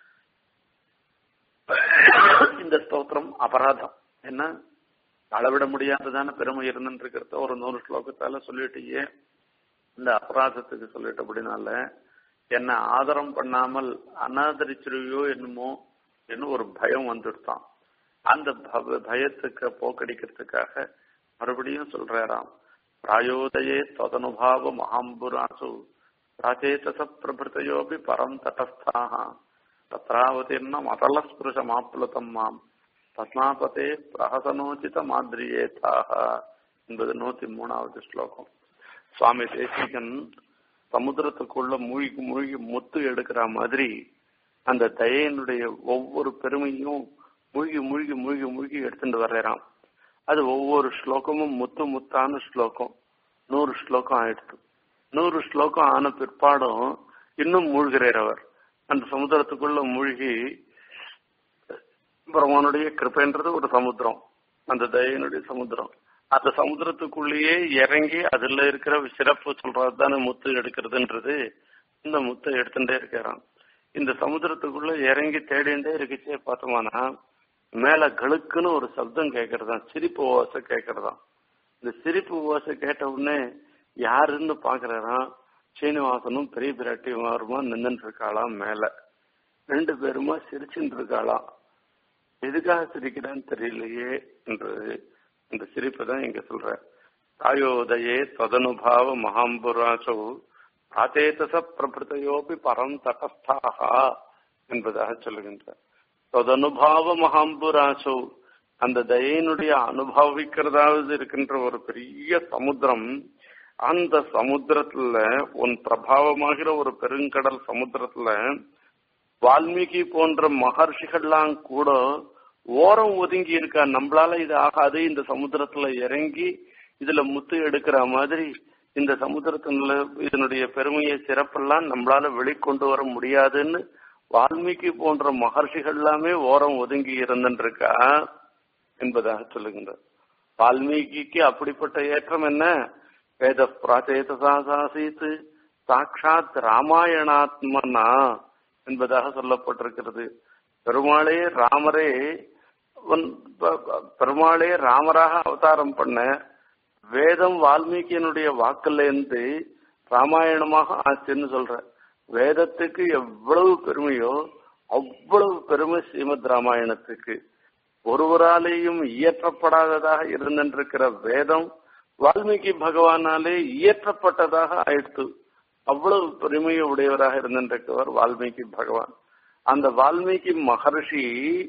இந்த ஸ்தோத்திரம் அபராதம் என்ன அளவிட முடியாததான பெருமை இருந்துருக்கிறத ஒரு நூறு ஸ்லோகத்தால சொல்லிட்டீங்க இந்த அபராதத்துக்கு சொல்லிட்டபடினால என்ன ஆதரம் பண்ணாமல் அனாதரிச்சிருவியோ என்னமோ என்ன ஒரு பயம் வந்துடுதான் அந்த பயத்துக்கு போக்கடிக்கிறதுக்காக மறுபடியும் சொல்றாராம் பிராயோதயே ததனுபாவ மகாம்புராசு ராஜேதச பிரபிருத்தையோபி பரம் தடஸ்தாக தத்ராவதீர்ண மதலஸ்பிருஷமாப்ளுதம் மாம் பத்மாபதே பிரஹசனோச்சித மாதிரியேதாக என்பது நூத்தி மூணாவது ஸ்லோகம் சுவாமி தேசிகன் சமுத்திரத்துக்குள்ள மூழ்கி மூழ்கி முத்து எடுக்கிற மாதிரி அந்த தயையினுடைய ஒவ்வொரு பெருமையும் மூழ்கி மூழ்கி மூழ்கி மூழ்கி எடுத்துட்டு வர்றான் அது ஒவ்வொரு ஸ்லோகமும் முத்து முத்தான ஸ்லோகம் நூறு ஸ்லோகம் ஆயிடுச்சு நூறு ஸ்லோகம் ஆன பிற்பாடும் இன்னும் மூழ்கிறார் அவர் அந்த சமுத்திரத்துக்குள்ள மூழ்கி பிரம்மனுடைய கிருப்பைன்றது ஒரு சமுத்திரம் அந்த தயனுடைய சமுத்திரம் அந்த சமுத்திரத்துக்குள்ளேயே இறங்கி அதுல இருக்கிற சிறப்பு சொல்றது தானே முத்து எடுக்கிறதுன்றது இந்த முத்தை எடுத்துட்டே இருக்கிறான் இந்த சமுத்திரத்துக்குள்ள இறங்கி தேடிண்டே இருக்குச்சே பார்த்தோம்னா மேல கழுக்குன்னு ஒரு சப்தம் கேட்கறதாம் சிரிப்பு ஓசை கேட்கறதாம் இந்த சிரிப்பு ஓசை கேட்ட உடனே யாருன்னு பாக்குறாராம் சீனிவாசனும் பெரிய பிராட்டியுமாருமா நின்றுட்டு இருக்காளாம் மேல ரெண்டு பேருமா சிரிச்சுட்டு இருக்காளாம் எதுக்காக சிரிக்கிறான்னு தெரியலையே என்றது இந்த சிரிப்பு தான் இங்க சொல்ற தாயோதயே ததனுபாவ மகாம்புராசோ ஆதேதச பிரபுத்தையோபி பரம் தபஸ்தாக என்பதாக சொல்லுகின்றார் ததனுபாவ மகாம்புராசோ அந்த தயையினுடைய அனுபவிக்கிறதாவது இருக்கின்ற ஒரு பெரிய சமுத்திரம் அந்த சமுத்திரத்துல உன் பிரபாவமாகிற ஒரு பெருங்கடல் சமுத்திரத்துல வால்மீகி போன்ற மகர்ஷிகள்லாம் கூட ஓரம் ஒதுங்கி இருக்கா நம்மளால இது ஆகாது இந்த சமுத்திரத்துல இறங்கி இதுல முத்து எடுக்கிற மாதிரி இந்த சமுத்திரத்தினுள்ள இதனுடைய பெருமையை சிறப்பெல்லாம் நம்மளால வெளிக்கொண்டு வர முடியாதுன்னு வால்மீகி போன்ற மகர்ஷிகள் எல்லாமே ஓரம் ஒதுங்கி இருந்துருக்கா என்பதாக சொல்லுகின்றார் வால்மீகிக்கு அப்படிப்பட்ட ஏற்றம் என்ன வேத பிராச்சேதாசீத் சாட்சாத் ராமாயணாத்மனா என்பதாக சொல்லப்பட்டிருக்கிறது பெருமாளே ராமரே பெருமாளே ராமராக அவதாரம் பண்ண வேதம் வால்மீகியனுடைய வாக்குல இருந்து ராமாயணமாக ஆச்சுன்னு சொல்ற வேதத்துக்கு எவ்வளவு பெருமையோ அவ்வளவு பெருமை ஸ்ரீமத் ராமாயணத்துக்கு ஒருவராலேயும் இயற்றப்படாததாக இருந்திருக்கிற வேதம் வால்மீகி பகவானாலே இயற்றப்பட்டதாக ஆயிடுத்து அவ்வளவு பெருமையை உடையவராக இருந்திருக்கிறவர் வால்மீகி பகவான் அந்த வால்மீகி மகர்ஷி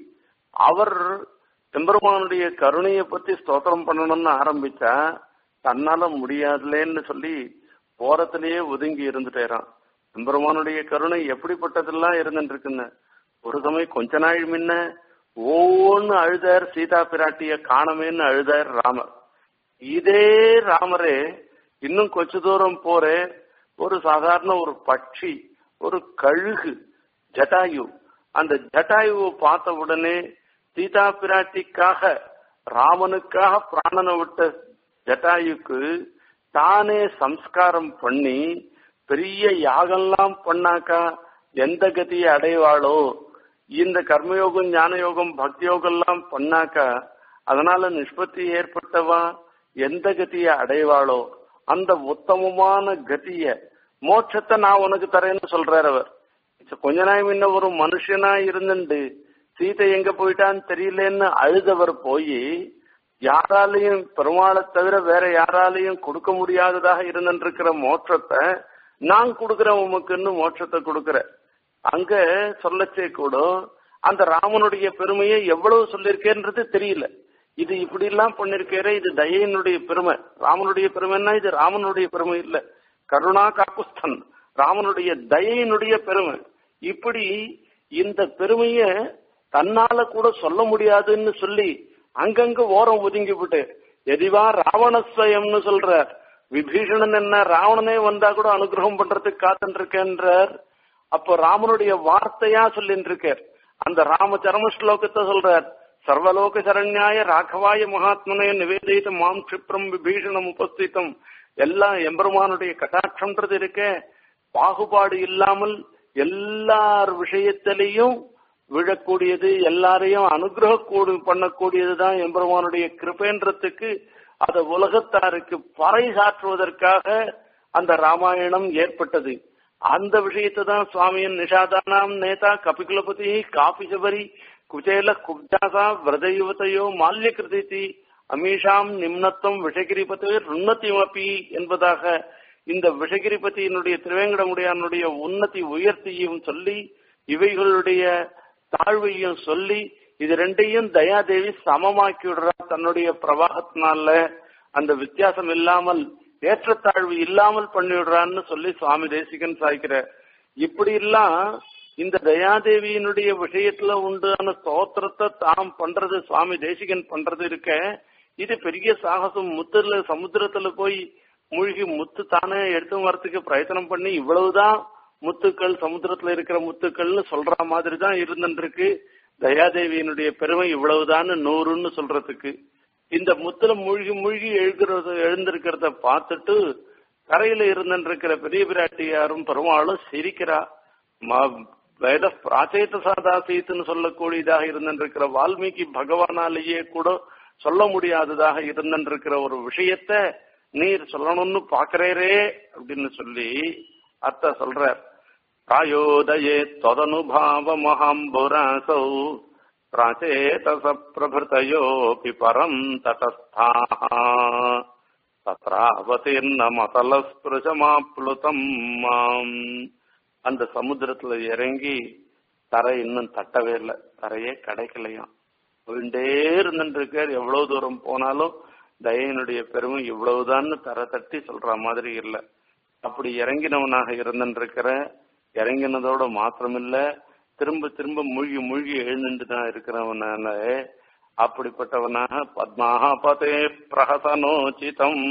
அவர் எம்பெருமானுடைய கருணையை பத்தி ஸ்தோத்திரம் பண்ணணும்னு ஆரம்பிச்சா தன்னால முடியாதுலேன்னு சொல்லி ஓரத்திலேயே ஒதுங்கி இருந்துட்டேறான் எம்பெருமானுடைய கருணை எப்படிப்பட்டதெல்லாம் இருந்துட்டு இருக்குன்னு ஒரு சமயம் கொஞ்ச நாள் முன்ன ஒவ்வொன்னு அழுதார் சீதா பிராட்டிய காணமேன்னு அழுதார் ராமர் இதே ராமரே இன்னும் கொஞ்ச தூரம் போறே ஒரு சாதாரண ஒரு பட்சி ஒரு கழுகு ஜட்டாயு அந்த ஜட்டாயுவை பார்த்த உடனே சீதா பிராட்டிக்காக ராமனுக்காக பிராணனை விட்ட ஜட்டாயுக்கு தானே சம்ஸ்காரம் பண்ணி பெரிய யாகம்லாம் பண்ணாக்கா எந்த கதியை அடைவாளோ இந்த கர்மயோகம் ஞான யோகம் பக்தி யோகம் எல்லாம் பண்ணாக்கா அதனால நிஷ்பத்தி ஏற்பட்டவா எந்த கதியை அடைவாளோ அந்த உத்தமமான கதிய மோட்சத்தை நான் உனக்கு தரேன்னு சொல்றாரு அவர் கொஞ்ச நாள் முன்ன ஒரு மனுஷனா இருந்துண்டு சீதை எங்க போயிட்டான்னு தெரியலன்னு அழுதவர் போய் யாராலையும் பெருமாளை தவிர வேற யாராலையும் கொடுக்க முடியாததாக இருந்துருக்கிற மோட்சத்தை நான் கொடுக்கிறேன் உமக்குன்னு மோட்சத்தை கொடுக்கிற அங்க சொல்லச்சே கூட அந்த ராமனுடைய பெருமையை எவ்வளவு சொல்லியிருக்கேன்றது தெரியல இது இப்படி எல்லாம் பண்ணிருக்கேற இது தயையினுடைய பெருமை ராமனுடைய பெருமைன்னா இது ராமனுடைய பெருமை இல்ல கருணா காக்குஸ்தன் ராமனுடைய தயையினுடைய பெருமை இப்படி இந்த பெருமைய தன்னால கூட சொல்ல முடியாதுன்னு சொல்லி அங்கங்க ஓரம் ஒதுங்கி விட்டு எதிவா ராவணஸ்வயம்னு சொல்ற விபீஷணன் என்ன ராவணனே வந்தா கூட அனுகிரகம் பண்றதுக்கு காத்துட்டு இருக்கேன்றார் அப்போ ராமனுடைய வார்த்தையா சொல்லிட்டு இருக்கார் அந்த ராம சரம ஸ்லோகத்தை சொல்றார் சர்வலோக சரண்யாய ராகவாய மகாத்மனே நிவேதித்த மாம் கஷிப்ரம் விபீஷணம் உபஸ்தித்தம் எல்லாம் எம்பெருமானுடைய கட்டாட்சம்ன்றது இருக்க பாகுபாடு இல்லாமல் எல்லார் விஷயத்திலையும் விழக்கூடியது எல்லாரையும் அனுகிரக பண்ணக்கூடியதுதான் எம்பெருமானுடைய கிருபேன்றதுக்கு அதை உலகத்தாருக்கு பறை சாற்றுவதற்காக அந்த ராமாயணம் ஏற்பட்டது அந்த விஷயத்தை தான் சுவாமியின் நிஷாதானாம் நேதா கபிகுலபதி காபி சபரி குச்சேல குப்ஜாசா விரத யுவத்தையோ மால்ய கிருதி அமீஷாம் நிம்னத்துவம் விஷகிரிபதி ருன்னத்தியமப்பி என்பதாக இந்த விஷகிரிபதியினுடைய திருவேங்கடமுடையானுடைய உன்னதி உயர்த்தியும் சொல்லி இவைகளுடைய தாழ்வையும் சொல்லி இது ரெண்டையும் தயாதேவி சமமாக்கி விடுறா தன்னுடைய பிரவாகத்தினால அந்த வித்தியாசம் இல்லாமல் ஏற்றத்தாழ்வு இல்லாமல் பண்ணிவிடுறான்னு சொல்லி சுவாமி தேசிகன் சாய்க்கிற இப்படி எல்லாம் இந்த தயாதேவியினுடைய விஷயத்துல உண்டான ஸ்தோத்திரத்தை தாம் பண்றது சுவாமி தேசிகன் பண்றது இருக்க இது பெரிய சாகசம் முத்துல சமுத்திரத்துல போய் மூழ்கி முத்து தானே எடுத்து வரத்துக்கு பிரயத்தனம் பண்ணி இவ்வளவுதான் முத்துக்கள் சமுத்திரத்துல இருக்கிற முத்துக்கள்னு சொல்ற மாதிரி தான் இருந்துருக்கு தயாதேவியினுடைய பெருமை இவ்வளவுதான்னு நூறுன்னு சொல்றதுக்கு இந்த முத்துல மூழ்கி மூழ்கி எழுதுறது எழுந்திருக்கிறத பார்த்துட்டு கரையில இருந்திருக்கிற பெரிய பிராட்டியாரும் பெருமாளும் சிரிக்கிறா ம- வேத பிராச்சேத சாதாசீத்துன்னு சொல்லக்கூடியதாக இருந்திருக்கிற வால்மீகி பகவானாலேயே கூட சொல்ல முடியாததாக இருந்திருக்கிற ஒரு விஷயத்த நீர் சொல்லணும்னு பாக்குறேரே அப்படின்னு சொல்லி அத்த சொல்றார் காயோதயே தொதனுபாவ மகாம்புராசௌ பிராச்சேதச பிரபிருத்தயோபி பரம் தடஸ்தாः தத்ராவதீர்ண மதலஸ்பிருஷமாப்ளுதம் மாம் அந்த சமுத்திரத்துல இறங்கி தரை இன்னும் தட்டவே இல்லை தரையே கிடைக்கலையாம் போயிட்டே இருந்துருக்கார் எவ்வளவு தூரம் போனாலும் தயனுடைய பெருமை இவ்வளவுதான்னு தர தட்டி சொல்ற மாதிரி இல்லை அப்படி இறங்கினவனாக இருந்துருக்கிற இறங்கினதோட மாத்திரமில்ல திரும்ப திரும்ப மூழ்கி மூழ்கி எழுந்துட்டு தான் இருக்கிறவனால அப்படிப்பட்டவனாக பத்மாக பதே பிரகசனோச்சிதம்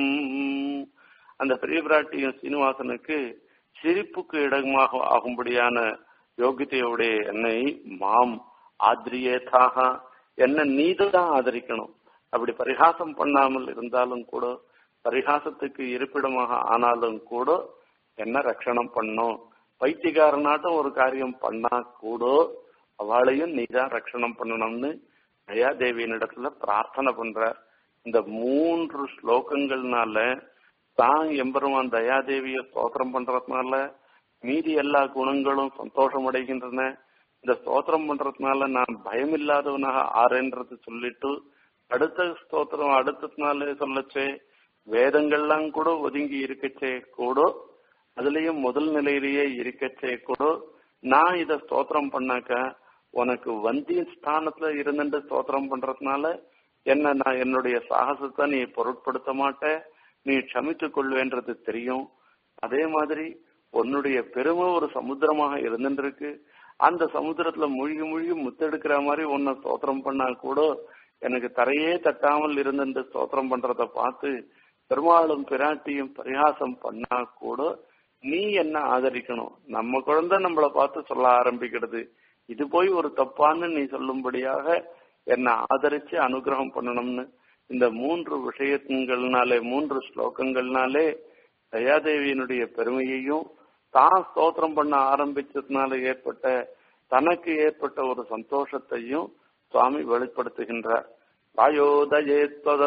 அந்த பெரிய பிராட்டியும் சீனிவாசனுக்கு சிரிப்புக்கு இடமாக ஆகும்படியான யோகியதையுடைய என்னை மாம் ஆத்ரியேதாக என்ன நீதான் ஆதரிக்கணும் அப்படி பரிகாசம் பண்ணாமல் இருந்தாலும் கூட பரிகாசத்துக்கு இருப்பிடமாக ஆனாலும் கூட என்ன ரட்சணம் பண்ணும் பைத்தியக்காரனாட்டம் ஒரு காரியம் பண்ணா கூட அவளையும் நீதான் ரட்சணம் பண்ணணும்னு தயாதேவியின் இடத்துல பிரார்த்தனை பண்றார் இந்த மூன்று ஸ்லோகங்கள்னால தான் எம்பெருமான் தயாதேவிய ஸ்தோத்திரம் பண்றதுனால மீதி எல்லா குணங்களும் சந்தோஷம் அடைகின்றன இந்த ஸ்தோத்திரம் பண்றதுனால நான் பயம் இல்லாதவனாக ஆறேன்றது சொல்லிட்டு அடுத்த ஸ்தோத்திரம் அடுத்ததுனால சொல்லச்சே வேதங்கள்லாம் கூட ஒதுங்கி இருக்கச்சே கூட அதுலயும் முதல் நிலையிலேயே இருக்கச்சே கூட நான் இத ஸ்தோத்திரம் பண்ணாக்க உனக்கு வந்திய ஸ்தானத்துல இருந்துட்டு ஸ்தோத்திரம் பண்றதுனால என்ன நான் என்னுடைய சாகசத்தை நீ பொருட்படுத்த மாட்ட நீ க்ஷமித்துக் கொள்வேன்றது தெரியும் அதே மாதிரி உன்னுடைய பெருமை ஒரு சமுத்திரமாக இருந்துருக்கு அந்த சமுத்திரத்துல மூழ்கி மூழ்கி முத்தெடுக்கிற மாதிரி உன்னை ஸ்தோத்திரம் பண்ணா கூட எனக்கு தரையே தட்டாமல் இருந்துட்டு ஸ்தோத்திரம் பண்றத பார்த்து பெருமாளும் பிராட்டியும் பரிகாசம் பண்ணா கூட நீ என்ன ஆதரிக்கணும் நம்ம குழந்தை நம்மள பார்த்து சொல்ல ஆரம்பிக்கிறது இது போய் ஒரு தப்பான்னு நீ சொல்லும்படியாக என்ன ஆதரிச்சு அனுகிரகம் பண்ணணும்னு இந்த மூன்று விஷயங்கள்னாலே மூன்று ஸ்லோகங்கள்னாலே தயாதேவியினுடைய பெருமையையும் தான் ஸ்தோத்திரம் பண்ண ஆரம்பிச்சதுனால ஏற்பட்ட தனக்கு ஏற்பட்ட ஒரு சந்தோஷத்தையும் சுவாமி வெளிப்படுத்துகின்றார் வாயோதயே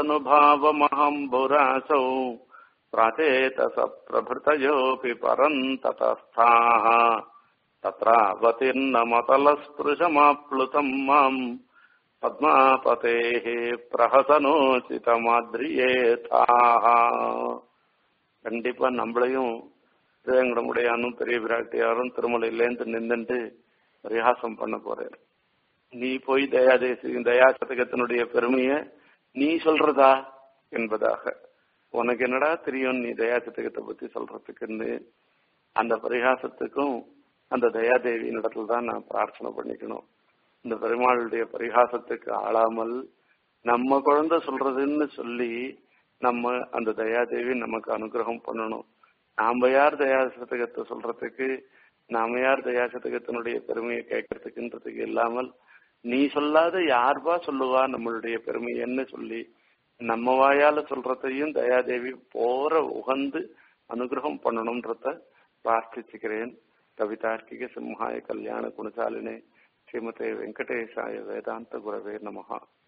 त्वदनुभावमहम्बुरासौ प्राचेतस प्रभृतयोऽपि परम् ततस्थाः तत्रावतीर्णमतलस्पृशमाप्लुतम् माम् பத்மாபதேः பிரஹசனோசிதமாத்ரியேதாக கண்டிப்பா நம்மளையும் திருவேங்கடமுடையானும் பெரிய பிராட்டியாரும் திருமலையிலேருந்து நின்றுட்டு பரிகாசம் பண்ண போறாரு நீ போய் தயாதேசி தயா சதகத்தினுடைய பெருமைய நீ சொல்றதா என்பதாக உனக்கு என்னடா தெரியும் நீ தயா சதகத்தை பத்தி சொல்றதுக்குன்னு அந்த பரிகாசத்துக்கும் அந்த தயாதேவியின் இடத்துல தான் நான் பிரார்த்தனை பண்ணிக்கணும் இந்த பெருமாளுடைய பரிகாசத்துக்கு ஆளாமல் நம்ம குழந்தை சொல்றதுன்னு சொல்லி நம்ம அந்த தயாதேவி நமக்கு அனுகிரகம் பண்ணணும் நாம யார் தயா சதகத்தை சொல்றதுக்கு நாம யார் தயா சதகத்தினுடைய பெருமையை கேட்கறதுக்குன்றதுக்கு இல்லாமல் நீ சொல்லாத யார்பா சொல்லுவா நம்மளுடைய பெருமைன்னு சொல்லி நம்ம வாயால சொல்றதையும் தயாதேவி போற உகந்து அனுகிரகம் பண்ணணும்ன்றத பிரார்த்திச்சுக்கிறேன் கவிதார்க்கிக சிம்ஹாய கல்யாண குணசாலினே ஸ்ரீமதே வெங்கடேஷாய வேதாந்த குரவே நமஹா